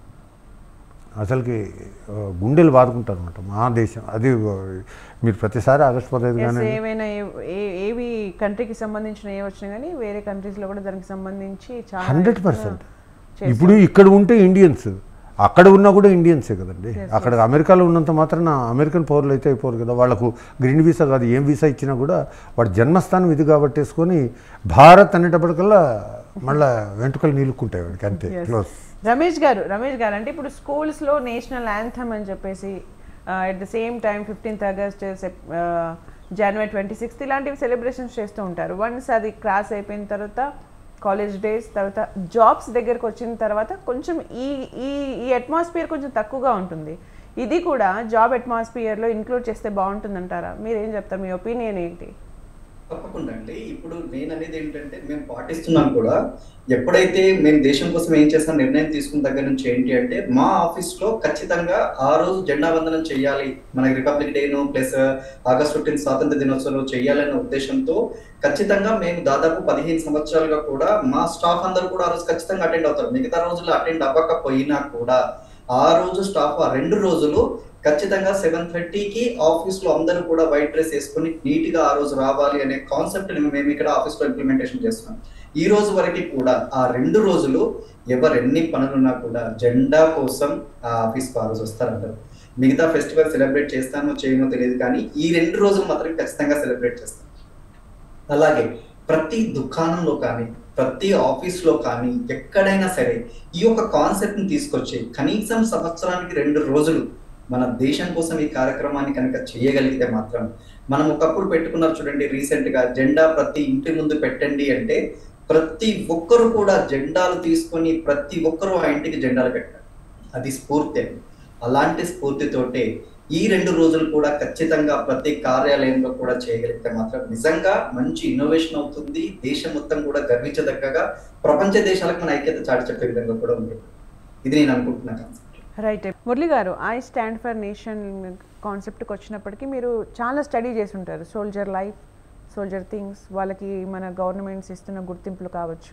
అసలుకి ఆ, గుండెలు బాదుకుంటారు అనమాట మా దేశం అది ఆ, మీరు ప్రతిసారి ఆగస్టు పదహైదు Yes, కానీ ఏవైనా ఏ- ఏ- ఏవి కంట్రీకి సంబంధించిన ఏ వచ్చినా కానీ వేరే కంట్రీస్ లో కూడా దానికి సంబంధించి చాలా హండ్రెడ్ ఎక్కువ పర్సెంట్ చేస్తారు. ఇప్పుడు ఇక్కడ ఉంటే ఇండియన్స్ అక్కడ ఉన్నా కూడా ఇండియన్సే కదండి అక్కడ అమెరికాలో ఉన్నంత మాత్రాన అమెరికన్ పౌరులు అయితే అయిపోరు కదా వాళ్ళకు గ్రీన్ వీసా కాదు ఏం వీసా ఇచ్చినా కూడా వాడి జన్మస్థానం ఇది కాబట్టేసుకొని భారత్ అనేటప్పటికల్లా మళ్ళా వెంట్రుకలు నీలుక్కుంటాయి వాడికి అంతే Yes. క్లోజ్ రమేష్ గారు రమేష్ గారు అంటే ఇప్పుడు schools లో నేషనల్ యాంథమ్ అని చెప్పేసి at the same time fifteenth August January twenty sixth ఇలాంటివి సెలబ్రేషన్స్ చేస్తూ ఉంటారు వన్స్ అది క్రాస్ అయిపోయిన తర్వాత కాలేజ్ డేస్ తర్వాత జాబ్స్ దగ్గరకు వచ్చిన తర్వాత కొంచెం ఈ ఈ ఈ అట్మాస్ఫియర్ కొంచెం తక్కువగా ఉంటుంది ఇది కూడా జాబ్ అట్మాస్ఫియర్లో ఇంక్లూడ్ చేస్తే బాగుంటుందంటారా మీరు ఏం చెప్తారు మీ ఒపీనియన్ ఏంటి తప్పకుండా అండి ఇప్పుడు నేను అనేది ఏంటంటే మేము పాటిస్తున్నాం కూడా ఎప్పుడైతే మేము దేశం కోసం ఏం చేస్తాం నిర్ణయం తీసుకున్న దగ్గర నుంచి ఏంటి అంటే మా ఆఫీస్ లో ఖచ్చితంగా ఆ రోజు జెండా వందనం చేయాలి మనకి రిపబ్లిక్ డేను ప్లస్ ఆగస్ట్ ఫిఫ్టీన్ స్వాతంత్ర దినోత్సవం చేయాలనే ఉద్దేశంతో ఖచ్చితంగా మేము దాదాపు పదిహేను సంవత్సరాలుగా కూడా మా స్టాఫ్ అందరూ కూడా ఆ రోజు ఖచ్చితంగా అటెండ్ అవుతారు మిగతా రోజులు అటెండ్ అవ్వకపోయినా కూడా ఆ రోజు స్టాఫ్ ఆ రెండు రోజులు ఖచ్చితంగా సెవెన్ థర్టీకి ఆఫీస్ లో అందరూ కూడా వైట్ డ్రెస్ వేసుకొని నీట్ గా ఆ రోజు రావాలి అనే కాన్సెప్ట్ మేము ఇక్కడ ఆఫీస్ లో ఇంప్లిమెంటేషన్ చేస్తున్నాం ఈ రోజు వరకు కూడా ఆ రెండు రోజులు ఎవరు ఎన్ని పనులున్నా కూడా జెండా కోసం ఆ ఆఫీస్ కు ఆ రోజు వస్తారంటారు మిగతా ఫెస్టివల్ సెలబ్రేట్ చేస్తామో చేయమో తెలియదు కానీ ఈ రెండు రోజులు మాత్రం ఖచ్చితంగా సెలబ్రేట్ చేస్తాం అలాగే ప్రతి దుకాణంలో కానీ ప్రతి ఆఫీస్ లో కానీ ఎక్కడైనా సరే ఈ యొక్క కాన్సెప్ట్ ని తీసుకొచ్చి కనీసం సంవత్సరానికి రెండు రోజులు మన దేశం కోసం ఈ కార్యక్రమాన్ని కనుక చేయగలిగితే మాత్రం మనం ఒకప్పుడు పెట్టుకున్నారు చూడండి రీసెంట్ గా జెండా ప్రతి ఇంటి ముందు పెట్టండి అంటే ప్రతి ఒక్కరు కూడా జెండాలు తీసుకొని ప్రతి ఒక్కరు ఆ ఇంటికి జెండాలు పెట్టారు అది స్ఫూర్తి అండి అలాంటి స్ఫూర్తితోటే ఈ రెండు రోజులు కూడా ఖచ్చితంగా ప్రతి కార్యాలయంలో కూడా చేయగలిగితే మాత్రం నిజంగా మంచి ఇన్నోవేషన్ అవుతుంది దేశం మొత్తం కూడా గర్వించదగ్గగా ప్రపంచ దేశాలకు మన ఐక్యత చాటి చెప్పే విధంగా కూడా ఉంటుంది ఇది నేను అనుకుంటున్నా concept right Murali garu I stand for nation కాన్సెప్ట్కి వచ్చినప్పటికీ మీరు చాలా స్టడీ చేసి ఉంటారు సోల్జర్ లైఫ్ సోల్జర్ థింగ్స్ వాళ్ళకి మన గవర్నమెంట్స్ ఇస్తున్న గుర్తింపులు కావచ్చు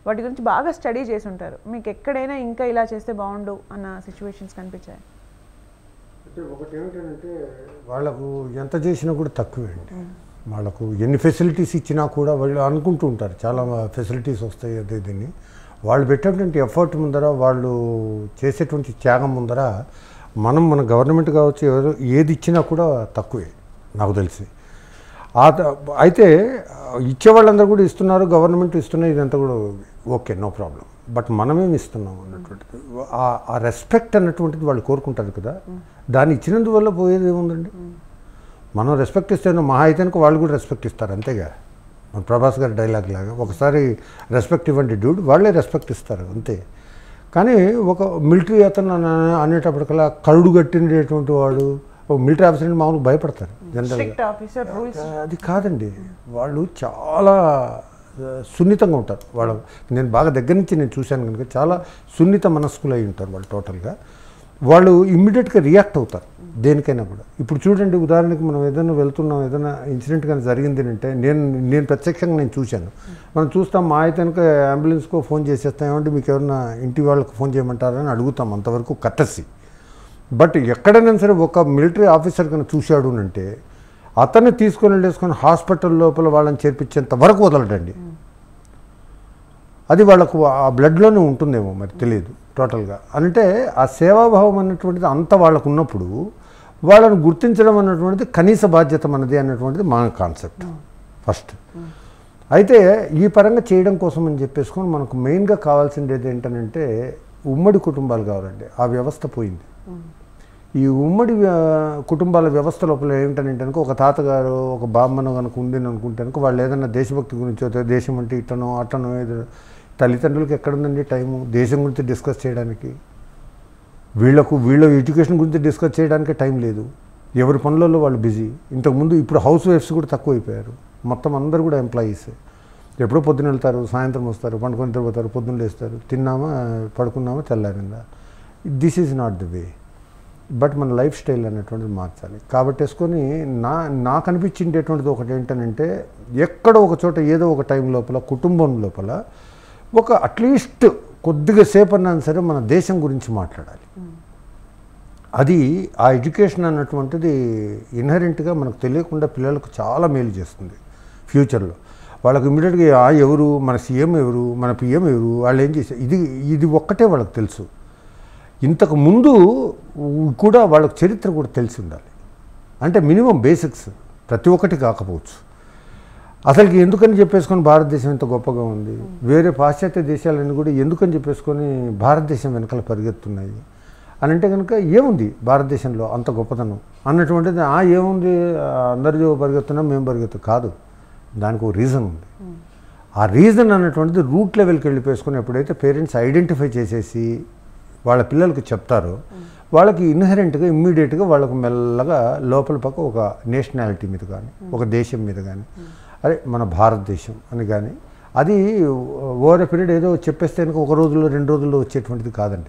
వాటి గురించి బాగా స్టడీ చేసి ఉంటారు మీకు ఎక్కడైనా ఇంకా ఇలా చేస్తే బాగుండు అన్న సిచ్యువేషన్స్ కనిపించాయి అంటే ఒకటి ఏమిటంటే వాళ్ళకు ఎంత చేసినా కూడా తక్కువే అండి వాళ్ళకు ఎన్ని ఫెసిలిటీస్ ఇచ్చినా కూడా వాళ్ళు అనుకుంటూ ఉంటారు చాలా ఫెసిలిటీస్ వస్తాయి అదే దీన్ని వాళ్ళు పెట్టేటువంటి ఎఫర్ట్ ముందర వాళ్ళు చేసేటువంటి త్యాగం ముందర మనం మన గవర్నమెంట్ కావచ్చు ఎవరు ఏది ఇచ్చినా కూడా తక్కువే నాకు తెలిసి ఆ త- అయితే ఇచ్చే వాళ్ళందరూ కూడా ఇస్తున్నారు గవర్నమెంట్ ఇస్తున్నారు ఇదంతా కూడా ఓకే నో ప్రాబ్లం బట్ మనమేమి ఇస్తున్నాం అన్నటువంటిది ఆ- ఆ రెస్పెక్ట్ అన్నటువంటిది వాళ్ళు కోరుకుంటారు కదా దాన్ని ఇచ్చినందువల్ల పోయేది ఏముందండి మనం రెస్పెక్ట్ ఇస్తే మహా అయితేనక వాళ్ళు కూడా రెస్పెక్ట్ ఇస్తారు అంతేగా మన ప్రభాస్ గారి డైలాగ్ లాగా ఒకసారి రెస్పెక్ట్ ఇవ్వండి డ్యూడ్ వాళ్ళే రెస్పెక్ట్ ఇస్తారు అంతే కానీ ఒక మిలిటరీ అతను అన- అనేటప్పటికల్లా కరుడు కట్టినటువంటి వాడు ఒక మిలిటరీ ఆఫీసర్ అంటే మామూలుగా భయపడతారు జనరల్గా స్ట్రిక్ట్ ఆఫీసర్ రూల్స్ అది కాదండి వాళ్ళు చాలా ఆ, సున్నితంగా ఉంటారు వాళ్ళు నేను బాగా దగ్గర నుంచి నేను చూశాను కనుక చాలా సున్నిత మనస్కులు అయి ఉంటారు వాళ్ళు టోటల్గా వాళ్ళు ఇమ్మీడియట్గా రియాక్ట్ అవుతారు దేనికైనా కూడా ఇప్పుడు చూడండి ఉదాహరణకి మనం ఏదైనా వెళ్తున్నాం ఏదైనా ఇన్సిడెంట్ కానీ జరిగింది అంటే నేను నేను ప్రత్యక్షంగా నేను చూశాను మనం చూస్తాం మా అయితే కనుక అంబులెన్స్కో ఫోన్ చేసేస్తాం ఏమంటే మీకు ఎవరైనా ఇంటి వాళ్ళకి ఫోన్ చేయమంటారని అడుగుతాం అంతవరకు కట్టసి బట్ ఎక్కడైనా సరే ఒక మిలిటరీ ఆఫీసర్ కనుక చూశాడు అంటే అతన్ని తీసుకొని వెళ్ళేసుకొని హాస్పిటల్ లోపల వాళ్ళని చేర్పించేంత వరకు వదలడండి అది వాళ్ళకు ఆ బ్లడ్లోనే ఉంటుందేమో మరి తెలియదు టోటల్గా అంటే ఆ సేవాభావం అన్నటువంటిది అంత వాళ్ళకు ఉన్నప్పుడు వాళ్ళని గుర్తించడం అన్నటువంటిది కనీస బాధ్యత మనది అన్నటువంటిది మా కాన్సెప్ట్ ఫస్ట్ అయితే ఈ పరంగా చేయడం కోసం అని చెప్పేసుకొని మనకు మెయిన్గా కావాల్సింది ఏంటంటే ఉమ్మడి కుటుంబాలు కావాలండి ఆ వ్యవస్థ పోయింది ఈ ఉమ్మడి వ్య- కుటుంబాల వ్యవస్థ లోపల ఏంటంటే కనుక ఒక తాతగారు ఒక బామ్మను కనుక ఉంది అనుకుంటే కనుక వాళ్ళు ఏదైనా దేశభక్తి గురించి అయితే దేశం అంటే ఇట్టనో అట్టనో ఏదో తల్లిదండ్రులకి ఎక్కడుందండి టైము దేశం గురించి డిస్కస్ చేయడానికి వీళ్ళకు వీళ్ళ ఎడ్యుకేషన్ గురించి డిస్కస్ చేయడానికి టైం లేదు ఎవరి పనులలో వాళ్ళు బిజీ ఇంతకుముందు ఇప్పుడు హౌస్ వైఫ్స్ కూడా తక్కువ అయిపోయారు మొత్తం అందరూ కూడా ఎంప్లాయీస్ ఎప్పుడో పొద్దున వెళ్తారు సాయంత్రం వస్తారు పండుకొని నిద్రపోతారు పొద్దున్న లేస్తారు తిన్నామా పడుకున్నామా తెల్లారిందా this is not the way but మన లైఫ్ స్టైల్ అనేటువంటిది మార్చాలి కాబట్టి వేసుకొని నా నాకు అనిపించిండేటువంటిది ఒకటి ఏంటనంటే ఎక్కడో ఒక చోట ఏదో ఒక టైం లోపల కుటుంబం లోపల ఒక అట్లీస్ట్ కొద్దిగా సేపు అన్నా సరే మన దేశం గురించి మాట్లాడాలి అది ఆ ఎడ్యుకేషన్ అన్నటువంటిది ఇన్హరెంట్గా మనకు తెలియకుండా పిల్లలకు చాలా మేలు చేస్తుంది ఫ్యూచర్లో వాళ్ళకి ఇమీడియట్గా ఆ ఎవరు మన సీఎం ఎవరు మన పిఎం ఎవరు వాళ్ళు ఏం చేశారు ఇది ఇది ఒక్కటే వాళ్ళకి తెలుసు ఇంతకు ముందు కూడా వాళ్ళకి చరిత్ర కూడా తెలిసి ఉండాలి అంటే మినిమం బేసిక్స్ ప్రతి ఒక్కటి కాకపోవచ్చు అసలుకి ఎందుకని చెప్పేసుకొని భారతదేశం ఇంత గొప్పగా ఉంది వేరే పాశ్చాత్య దేశాలన్నీ కూడా ఎందుకని చెప్పేసుకొని భారతదేశం వెనకాల పరిగెత్తున్నాయి అని అంటే కనుక ఏముంది భారతదేశంలో అంత గొప్పతనం అన్నటువంటిది ఆ ఏముంది ఆ, అందరూ పరిగెత్తున్నాం మేము పరిగెత్తు కాదు దానికి ఒక రీజన్ ఉంది ఆ రీజన్ అన్నటువంటిది రూట్ లెవెల్కి వెళ్ళిపోసుకొని ఎప్పుడైతే పేరెంట్స్ ఐడెంటిఫై చేసేసి వాళ్ళ పిల్లలకి చెప్తారో వాళ్ళకి ఇన్హరెంట్గా ఇమ్మీడియట్గా వాళ్ళకు మెల్లగా లోపల పక్క ఒక నేషనాలిటీ మీద కానీ ఒక దేశం మీద కానీ అరే మన భారతదేశం అని కానీ అది ఓవర్ పీరియడ్ ఏదో చెప్పేస్తే కనుక ఒక రోజులో రెండు రోజుల్లో వచ్చేటువంటిది కాదండి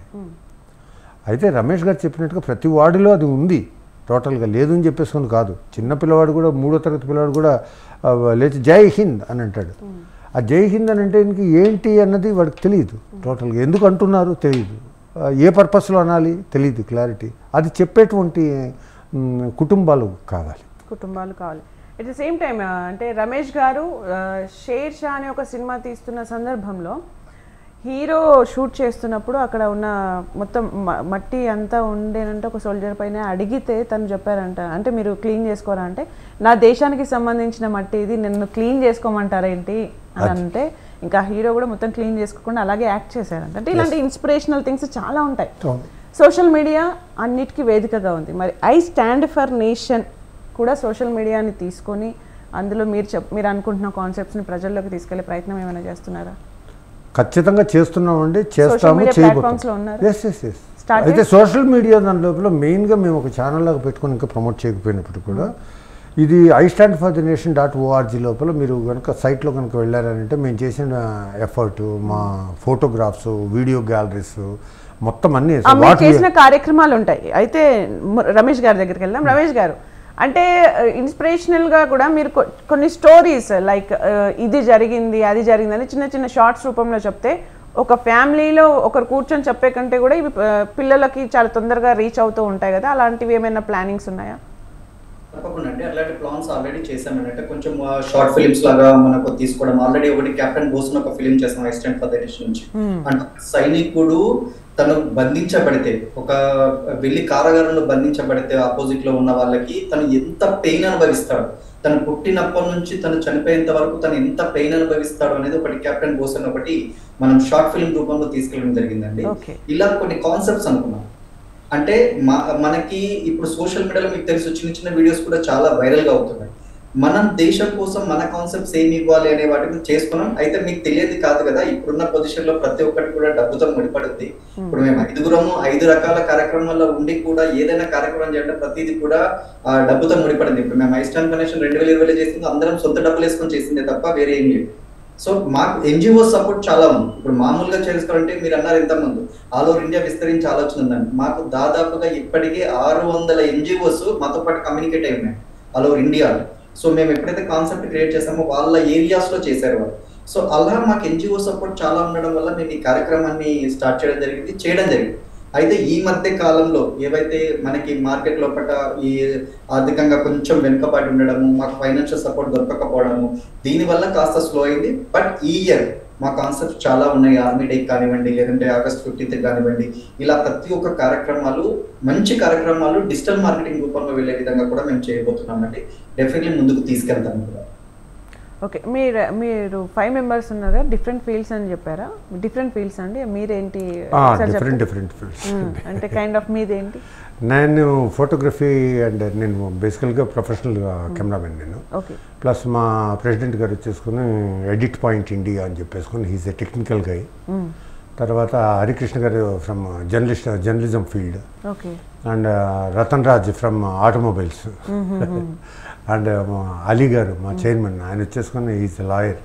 అయితే రమేష్ గారు చెప్పినట్టుగా ప్రతి వార్డులో అది ఉంది టోటల్గా లేదు అని చెప్పేసుకొని కాదు చిన్న పిల్లవాడు కూడా మూడో తరగతి పిల్లవాడు కూడా ఆ, లేచి జై హింద్ అని అంటాడు ఆ జై హింద్ అని అంటే ఇంక ఏంటి అన్నది వాడికి తెలియదు టోటల్గా ఎందుకు అంటున్నారు తెలియదు ఆ, ఏ పర్పస్లో అనాలి తెలియదు క్లారిటీ అది చెప్పేటువంటి మ్, కుటుంబాలు కావాలి కుటుంబాలు కావాలి ఎట్ ద సేమ్ టైం అంటే రమేష్ గారు ఆ, షేర్ షా అనే ఒక సినిమా తీస్తున్న సందర్భంలో హీరో షూట్ చేస్తున్నప్పుడు అక్కడ ఉన్న మొత్తం మ- మట్టి అంతా ఉండేనంటే ఒక సోల్జర్ పైన అడిగితే తను చెప్పారంట అంటే మీరు క్లీన్ చేసుకోరా అంటే నా దేశానికి సంబంధించిన మట్టి ఇది నన్ను క్లీన్ చేసుకోమంటారేంటి అని అంటే ఇంకా హీరో కూడా మొత్తం క్లీన్ చేసుకోకుండా అలాగే యాక్ట్ చేశారంట అంటే ఇలాంటి ఇన్స్పిరేషనల్ థింగ్స్ చాలా ఉంటాయి సోషల్ మీడియా అన్నిటికీ వేదికగా ఉంది మరి ఐ స్టాండ్ ఫర్ నేషన్ కూడా సోషల్ మీడియాని తీసుకొని అందులో మీరు చెప్ మీరు అనుకుంటున్న కాన్సెప్ట్స్ని ప్రజల్లోకి తీసుకెళ్లే ప్రయత్నం ఏమైనా చేస్తున్నారా ఖచ్చితంగా చేస్తున్నామండి చేస్తాము media చేయబోతాం platforms లో ఉన్నారా? Yes yes yes Started? అయితే సోషల్ మీడియా దాని లోపల మెయిన్గా మేము ఒక ఛానల్ లాగా పెట్టుకొని ఇంకా ప్రమోట్ చేయకపోయినప్పుడు కూడా ఇది I stand for the nation dot ORG లోపల మీరు కనుక సైట్లో కనుక వెళ్ళారంటే మేము చేసిన ఎఫర్ట్ మా ఫోటోగ్రాఫ్స్ వీడియో గ్యాలరీస్ మొత్తం అన్ని ఆ, మీరు వాటి చేసిన కార్యక్రమాలు ఉంటాయి అయితే మ- రమేష్ గారి దగ్గరికి వెళ్దాం రమేష్ గారు అంటే ఇన్స్పిరేషనల్గా కూడా మీరు కొ- కొన్ని స్టోరీస్ లైక్ ఇది జరిగింది అది జరిగింది అని చిన్న చిన్న షార్ట్స్ రూపంలో చెప్తే ఒక ఫ్యామిలీలో ఒకరు కూర్చొని చెప్పే కంటే కూడా ఇవి ఆ, పిల్లలకి చాలా తొందరగా రీచ్ అవుతూ ఉంటాయి కదా అలాంటివి ఏమైనా ప్లానింగ్స్ ఉన్నాయా తప్పకుండా అండి అట్లాంటి ప్లాన్స్ ఆల్రెడీ చేశామండి అంటే కొంచెం షార్ట్ ఫిలిమ్స్ లాగా మనకు తీసుకోవడం ఆల్రెడీ ఒకటి కెప్టెన్ బోస్ ఒక ఫిలిం చేసాం అసిస్టెంట్ ఫర్ నుంచి అంటే ఒక సైనికుడు తను బంధించబడితే ఒక వెళ్ళి కారాగారంలో బంధించబడితే ఆపోజిట్ లో ఉన్న వాళ్ళకి తను ఎంత పెయిన్ అనుభవిస్తాడు తను పుట్టినప్పటి నుంచి తను చనిపోయేంత వరకు తను ఎంత పెయిన్ అనుభవిస్తాడు అనేది ఒకటి కెప్టెన్ బోస్ అని ఒకటి మనం షార్ట్ ఫిల్మ్ రూపంలో తీసుకెళ్ళడం జరిగిందండి Okay. ఇలా కొన్ని కాన్సెప్ట్స్ అనుకున్నాం అంటే మా మనకి ఇప్పుడు సోషల్ మీడియాలో మీకు తెలుసు చిన్న చిన్న వీడియోస్ కూడా చాలా వైరల్ గా అవుతున్నాయి మనం దేశం కోసం మన కాన్సెప్ట్స్ ఏమి ఇవ్వాలి అనే వాటిని చేసుకున్నాం అయితే మీకు తెలియదు కాదు కదా ఇప్పుడున్న పొజిషన్ లో ప్రతి ఒక్కటి కూడా డబ్బుతో ముడిపడుద్ది ఇప్పుడు మేము ఐదుగురము ఐదు రకాల కార్యక్రమాల్లో ఉండి కూడా ఏదైనా కార్యక్రమం చేయాలంటే ప్రతిదీ కూడా ఆ, డబ్బుతో ముడిపడింది ఇప్పుడు మేము ఐస్టాన్ కనెక్షన్ రెండు వేల ఇరవైలో చేసింది అందరం సొంత డబ్బులు వేసుకొని చేసిందే తప్ప వేరే ఏం లేదు సో మాకు ఎన్జిఓ సపోర్ట్ చాలా ఉంది ఇప్పుడు మామూలుగా చేసుకోవాలంటే మీరు అన్నారు ఇంత ముందు ఆల్ ఓవర్ ఇండియా విస్తరించి ఆలోచన ఉందండి మాకు దాదాపుగా ఇప్పటికే ఆరు వందల ఎన్జిఓస్ మాతో పాటు కమ్యూనికేట్ అయి ఉన్నాయి ఆల్ ఓవర్ ఇండియాలో సో మేము ఎప్పుడైతే కాన్సెప్ట్ క్రియేట్ చేసామో వాళ్ళ ఏరియాస్ లో చేశారు వాళ్ళు సో అలా మాకు ఎన్జిఓ సపోర్ట్ చాలా ఉండడం వల్ల మేము ఈ కార్యక్రమాన్ని స్టార్ట్ చేయడం జరిగింది చేయడం జరిగింది అయితే ఈ మధ్య కాలంలో ఏవైతే మనకి మార్కెట్ లోపల ఈ ఆర్థికంగా కొంచెం వెనుకబడి ఉండడము మాకు ఫైనాన్షియల్ సపోర్ట్ దొరకకపోవడము దీనివల్ల కాస్త స్లో అయింది బట్ ఈ ఇయర్ మా కాన్సెప్ట్ చాలా ఉన్నాయి ఆర్మీ డే కానివ్వండి లేదంటే ఆగస్ట్ ఫిఫ్టీన్త్ కానివ్వండి ఇలా ప్రతి ఒక్క కార్యక్రమాలు మంచి కార్యక్రమాలు డిజిటల్ మార్కెటింగ్ రూపంలో వెళ్ళే విధంగా కూడా మేము చేయబోతున్నామండి డెఫినెట్లీ ముందుకు తీసుకెళ్తాం కూడా ఓకే మీరు మీరు ఫైవ్ మెంబర్స్ ఉన్నారు కదా డిఫరెంట్ ఫీల్డ్స్ అని చెప్పారా డిఫరెంట్ ఫీల్డ్స్ అండి మీరేంటి ఒకసారి డిఫరెంట్ చెప్తారా? Different fields hmm. అంటే కైండ్ ఆఫ్ మీదేంటి నేను ఫోటోగ్రఫీ అండ్ నేను బేసికల్గా ప్రొఫెషనల్ కెమెరామెన్ నేను ఓకే ప్లస్ మా ప్రెసిడెంట్ గారు వచ్చేసుకుని ఎడిట్ పాయింట్ ఇండియా అని చెప్పేసుకుని హీస్ ఎ టెక్నికల్ గై తర్వాత Harikrishna garu from journalist journalism field okay and Ratan Raj from automobiles and Ali garu మా చైర్మన్ ఆయన వచ్చేసుకుని ఈజ్ లాయర్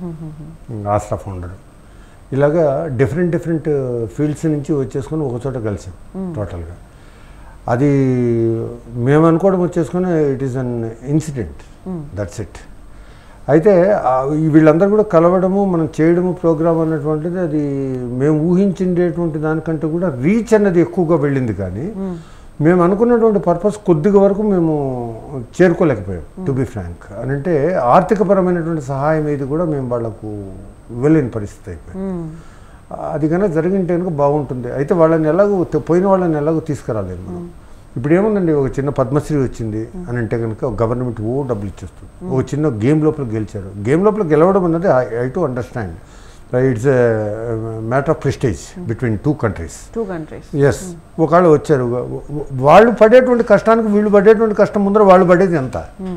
ఆస్ట్రా ఫౌండర్ ఇలాగా డిఫరెంట్ డిఫరెంట్ ఫీల్డ్స్ నుంచి వచ్చేసుకొని ఒక చోట కలిసాం టోటల్గా అది మేము అనుకోవడం వచ్చేసుకుని it is an incident that's it అయితే ఆ, ఈ వీళ్ళందరూ కూడా కలవడము మనం చేయడము ప్రోగ్రామ్ అన్నటువంటిది అది మేము ఊహించిండేటువంటి దానికంటే కూడా రీచ్ అన్నది ఎక్కువగా వెళ్ళింది కానీ మేము అనుకున్నటువంటి పర్పస్ కొద్దిగా వరకు మేము చేరుకోలేకపోయాం టు బి ఫ్రాంక్ అని అంటే ఆర్థికపరమైనటువంటి సహాయం ఏది కూడా మేము వాళ్ళకు ఇవ్వలేని పరిస్థితి అయిపోయింది అది కనుక జరిగింటే కనుక బాగుంటుంది అయితే వాళ్ళని ఎలాగో తె- పోయిన వాళ్ళని ఎలాగో తీసుకురాలేదు మనం ఇప్పుడు ఏముందండి ఒక చిన్న పద్మశ్రీ వచ్చింది అని అంటే కనుక గవర్నమెంట్ ఓ డబ్బులు ఇచ్చేస్తుంది ఒక చిన్న గేమ్ లోపల గెలిచారు గేమ్ లోపల గెలవడం అన్నది I to understand it's matter of prestige between two countries two countries yes ఒకవేళ వచ్చారు వాళ్ళు పడేటువంటి కష్టానికి వీళ్ళు పడేటువంటి కష్టం ముందర వాళ్ళు పడేది ఎంత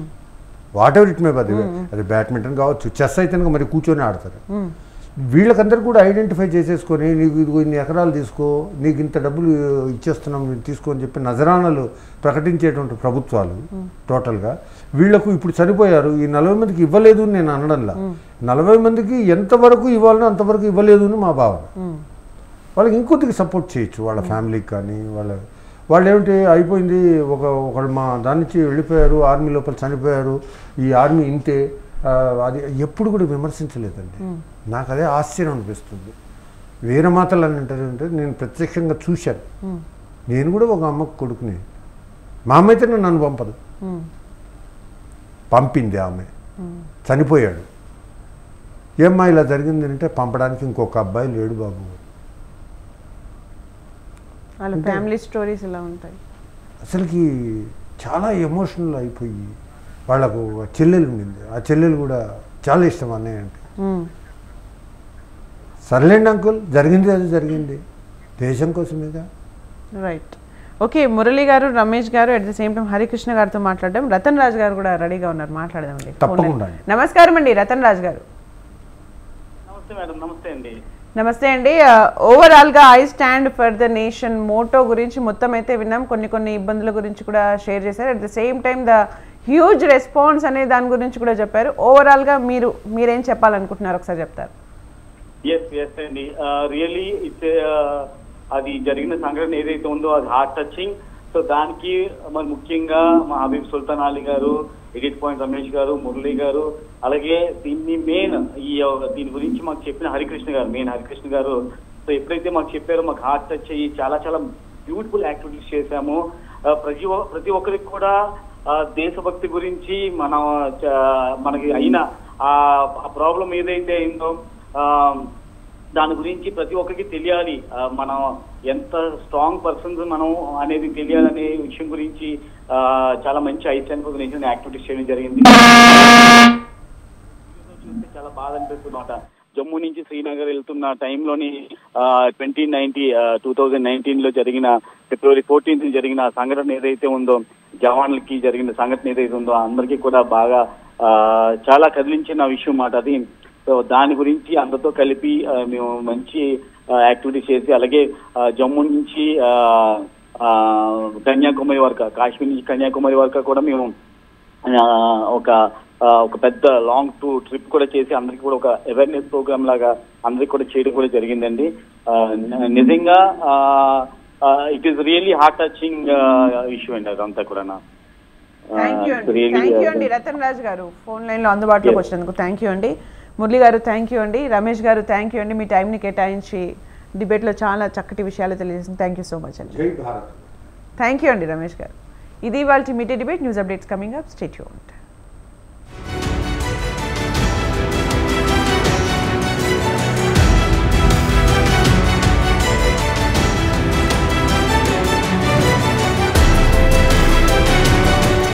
వాట్ ఎవర్ ఇట్ మే అది అది బ్యాడ్మింటన్ కావచ్చు చెస్ అయితే కనుక మరి కూర్చొని ఆడతారు వీళ్ళకందరూ కూడా ఐడెంటిఫై చేసేసుకొని నీకు ఇదిగో ఇన్ని ఎకరాలు తీసుకో నీకు ఇంత డబ్బులు ఇచ్చేస్తున్నాం మీరు తీసుకో అని చెప్పి నజరానాలు ప్రకటించేటువంటి ప్రభుత్వాలు టోటల్గా వీళ్ళకు ఇప్పుడు చనిపోయారు ఈ నలభై మందికి ఇవ్వలేదు అని నేను అనడంలా నలభై మందికి ఎంతవరకు ఇవ్వాలనో అంతవరకు ఇవ్వలేదు అని మా భావన వాళ్ళకి ఇంకొద్దిగా సపోర్ట్ చేయొచ్చు వాళ్ళ ఫ్యామిలీకి కానీ వాళ్ళ వాళ్ళు ఏమిటి అయిపోయింది ఒక ఒకళ్ళు మా దాని నుంచి వెళ్ళిపోయారు ఆర్మీ లోపల చనిపోయారు ఈ ఆర్మీ ఇంతే ఆ, అది ఎప్పుడు కూడా విమర్శించలేదండి నాకు అదే ఆశ్చర్యం అనిపిస్తుంది వీరమాతలు అని అంటారు అంటే నేను ప్రత్యక్షంగా చూశాను నేను కూడా ఒక అమ్మకు కొడుకుని మా అమ్మ అయితే నన్ను పంపదు పంపింది ఆమె చనిపోయాడు ఏమ్మా ఇలా జరిగింది అంటే పంపడానికి ఇంకొక అబ్బాయి లేడు బాబు వాళ్ళ ఫ్యామిలీ స్టోరీస్ ఇలా ఉంటాయి అసలుకి చాలా ఎమోషనల్ అయిపోయి వాళ్ళకు ఒక చెల్లెలు ఉండింది ఆ చెల్లెలు కూడా చాలా ఇష్టం అన్నయ్య అంటే మ్మ్. సర్లేండి అంకుల్ జరిగింది అది జరిగింది దేశం కోసమేగా right okay Murali garu Ramesh garu at the same time Harikrishna గారితో మాట్లాడడం రతన్ రాజ్ గారు కూడా రెడీగా ఉన్నారు మాట్లాడదామండి తప్పకుండా అండి. నమస్కారం అండి రతన్ రాజ్ గారు నమస్తే మేడం నమస్తే అండి నమస్తే అండి ఓవరాల్ గా I stand for the nation motto గురించి మొత్తం అయితే విన్నాం కొన్ని కొన్ని ఇబ్బందుల గురించి కూడా షేర్ చేశారు at the same time the huge response అనే దాని గురించి కూడా చెప్పారు ఓవరాల్ గా మీరు మీరేం చెప్పాలనుకుంటున్నారు ఒకసారి చెప్తారు ఎస్ ఎస్ అండి రియల్లీ ఇట్స్ అది జరిగిన సంఘటన ఏదైతే ఉందో అది హార్ట్ టచింగ్ సో దానికి మరి ముఖ్యంగా మా హబీబ్ సుల్తాన్ అలీ గారు ఎడిట్ పాయింట్ రమేష్ గారు మురళి గారు అలాగే దీన్ని మెయిన్ ఈ దీని గురించి మాకు చెప్పిన హరికృష్ణ గారు మెయిన్ హరికృష్ణ గారు సో ఎప్పుడైతే మాకు చెప్పారో మాకు హార్ట్ టచ్ అయ్యి చాలా చాలా బ్యూటిఫుల్ యాక్టివిటీస్ చేశాము ఆ, ప్రతి ఒ- ప్రతి ఒక్కరికి కూడా ఆ, దేశభక్తి గురించి మన చ- మనకి అయిన ఆ ప్రాబ్లం ఏదైతే అయిందో ఆ, దాని గురించి ప్రతి ఒక్కరికి తెలియాలి ఆ, మనం ఎంత స్ట్రాంగ్ పర్సన్స్ మనం అనేది తెలియాలనే విషయం గురించి ఆ, చాలా మంచి ఐస్ అండ్ గురించి యాక్టివిటీస్ చేయడం జరిగింది చూస్తే చాలా బాధ అనిపిస్తుంది అన్నమాట జమ్మూ నుంచి శ్రీనగర్ వెళ్తున్న టైంలోని twenty ninety two thousand nineteen లో జరిగిన ఫిబ్రవరి ఫోర్టీన్త్ జరిగిన సంఘటన ఏదైతే ఉందో జవాన్లకి జరిగిన సంఘటన ఏదైతే ఉందో అందరికీ కూడా బాగా ఆ, చాలా కదిలించిన విషయం మాట అది సో దాని గురించి అందరితో కలిపి ఆ, మేము మంచి యాక్టివిటీస్ చేసి అలాగే ఆ, జమ్మూ నుంచి ఆ, ఆ, కన్యాకుమారి వరకు కాశ్మీర్ నుంచి కన్యాకుమారి వరకు కూడా మేము ఆ, ఒక ఆ, ఒక పెద్ద లాంగ్ టూ ట్రిప్ కూడా చేసి అందరికి కూడా ఒక అవేర్నెస్ ప్రోగ్రామ్ లాగా అందరికి కూడా చేయడం కూడా జరిగిందండి ఆ, న- నిజంగా it is really heart touching issue అండి అదంతా కూడా థ్యాంక్ యూ అండి థ్యాంక్ యూ అండి రతన్ రాజ్ గారు ఫోన్ లైన్లో అందుబాటులోకి Yes. వచ్చినందుకు థ్యాంక్ యూ అండి మురళి గారు థ్యాంక్ యూ అండి రమేష్ గారు థ్యాంక్ యూ అండి మీ టైంని కేటాయించి డిబేట్లో చాలా చక్కటి విషయాలు తెలియజేసింది థ్యాంక్ యూ సో మచ్ అండి జై భారత్ థ్యాంక్ యూ అండి రమేష్ గారు ఇది వాళ్ళ మీటే debate news updates coming up stay యూంట్